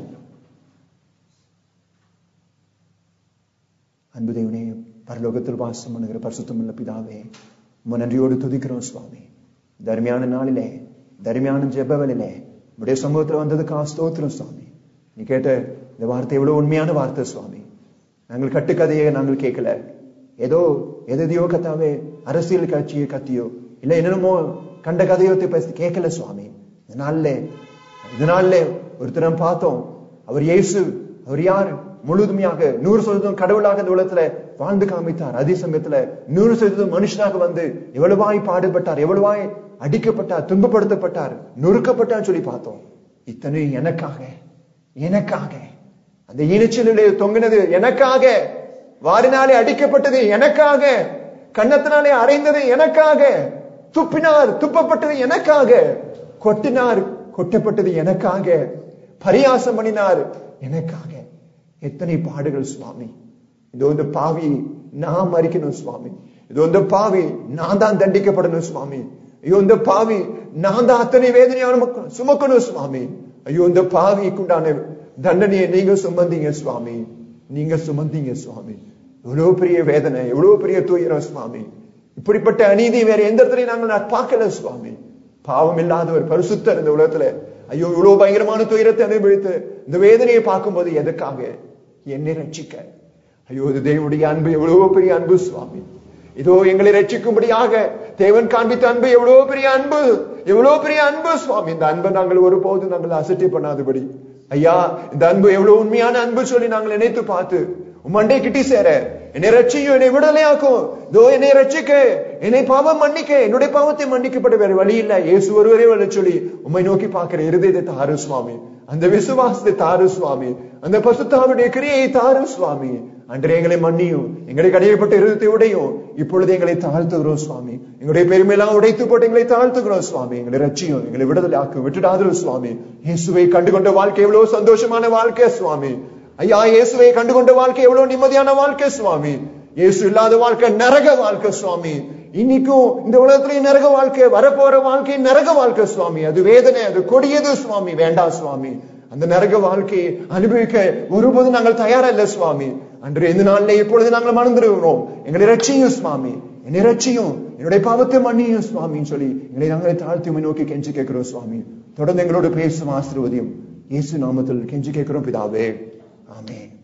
அன்பு தேவனே பரலோகத்தில் வாசம் பண்ணுகிற பரிசுத்தம் உள்ள பிதாவே உம்மை நன்றியோடு துதிக்கிறோம் சுவாமி தர்மியான நாளிலே தர்மியான ஜெபவலிலே உடைய சமூகத்துல வந்ததுக்கு ஸ்தோத்திரம் சுவாமி நீ கேட்ட இந்த வார்த்தை எவ்வளவு உண்மையான வார்த்தை சுவாமி நாங்கள் கட்டுக்கதையை நாங்கள் கேட்கல ஏதோ எதையோ கத்தாவே அரசியல் கட்சியை கத்தியோ இல்ல என்னென்னமோ கண்ட கதையோ பேசி கேட்கல சுவாமி இதனால இதனால ஒருத்தரம் பார்த்தோம் அவர் இயேசு அவர் யார் முழுதுமையாக நூறு சதவீதம் கடவுளாக இந்த உலகத்துல வாழ்ந்து காமித்தார் அதே சமயத்துல நூறு சதவீதம் மனுஷனாக வந்து எவ்வளவாய் பாடுபட்டார் எவ்வளவாய் அடிக்கப்பட்டார் துன்பப்படுத்தப்பட்டார் நொறுக்கப்பட்டார் சொல்லி பார்த்தோம் இத்தனை எனக்காக எனக்காக அந்த இனிச்சலிலே தொங்கினது எனக்காக வாரினாலே அடிக்கப்பட்டது எனக்காக கன்னத்தினாலே அரைந்தது எனக்காக துப்பினார் துப்பப்பட்டது எனக்காக கொட்டினார் கொட்டப்பட்டது எனக்காக பரியாசம் பண்ணினார் எனக்காக எத்தனை பாடுகள் சுவாமி இது வந்து பாவி நான் மறிக்கணும் சுவாமி இது வந்து பாவி நான் தான் தண்டிக்கப்படணும் சுவாமி ஐயோ இந்த பாவி நான் தான் அத்தனை வேதனையான சுமக்கணும் சுவாமி ஐயோ இந்த பாவிக்குண்டான தண்டனையை நீங்க சுமந்தீங்க சுவாமி நீங்க சுமந்தீங்க சுவாமி எவ்வளவு பெரிய வேதனை எவ்வளவு பெரிய துயரம் சுவாமி இப்படிப்பட்ட அநீதி வேற எந்த இடத்துலயும் நாங்கள் பார்க்கல சுவாமி பாவம் இல்லாத ஒரு பரிசுத்தர் இந்த உலகத்துல ஐயோ இவ்வளவு பயங்கரமான துயரத்தை அனுபவித்து இந்த வேதனையை பார்க்கும்போது எதுக்காக என்னை ரட்சிக்க ஐயோ இது தேவனுடைய அன்பு எவ்வளவு பெரிய அன்பு சுவாமி இதோ எங்களை ரட்சிக்கும்படியாக தேவன் காண்பித்த அன்பு எவ்வளவு பெரிய அன்பு எவ்வளவு பெரிய அன்பு சுவாமி இந்த அன்பை நாங்கள் ஒருபோதும் நாங்கள் அசட்டை பண்ணாதபடி ஐயா இந்த அன்பு எவ்வளவு உண்மையான அன்பு சொல்லி நாங்கள் நினைத்து பார்த்து உம் மண்டை கிட்டி சேர என்னை ரட்சியும் என்னை விடுதலையாக்கும் இதோ என்னை ரட்சிக்க என்னை பாவம் மன்னிக்க என்னுடைய பாவத்தை மன்னிக்கப்பட வேற வழி இல்ல இயேசு ஒருவரே வர சொல்லி உம்மை நோக்கி பார்க்கிற இருதயத்தை தாரு சுவாமி அந்த விசுவாசத்தை தாரு சுவாமி அந்த பசுத்தாவுடைய கிரியை தாரு சுவாமி அன்றே எங்களை மன்னியும் எங்களை கடையப்பட்ட இருதயத்தை உடையும் இப்பொழுது எங்களை தாழ்த்துகிறோம் சுவாமி எங்களுடைய பெருமையெல்லாம் உடைத்து போட்டு எங்களை தாழ்த்துகிறோம் சுவாமி எங்களை ரட்சியும் எங்களை விடுதலை ஆக்கும் விட்டுடாதரும் சுவாமி இயேசுவை கண்டுகொண்ட வாழ்க்கை எவ்வளவு சந்தோஷமான வாழ்க்கை சுவாமி ஐயா இயேசுவை கண்டுகொண்ட வாழ்க்கை எவ்வளவு நிம்மதியான வாழ்க்கை சுவாமி இயேசு இல்லாத வாழ்க்கை நரக வாழ்க்கை சுவாமி இன்னைக்கும் இந்த உலகத்திலேயே நரக வாழ்க்கை வரப்போற வாழ்க்கை நரக வாழ்க்கை சுவாமி அது வேதனை அது கொடியது சுவாமி வேண்டாம் சுவாமி அந்த நரக வாழ்க்கையை அனுபவிக்க ஒருபோதும் நாங்கள் தயாரா இல்ல சுவாமி அன்று இந்த நாள்ல இப்பொழுது நாங்கள் மறந்துடுகிறோம் எங்களை ரட்சியும் சுவாமி என்னை ரட்சியும் என்னுடைய பாவத்தை மன்னியும் சுவாமின்னு சொல்லி எங்களை நாங்களே தாழ்த்தி உம்மை நோக்கி கெஞ்சி கேட்கிறோம் சுவாமி தொடர்ந்து எங்களோடு பேசும் ஆசீர்வதியும் இயேசு நாமத்தில் கெஞ்சி கேட்கிறோம் பிதாவே ஆமென்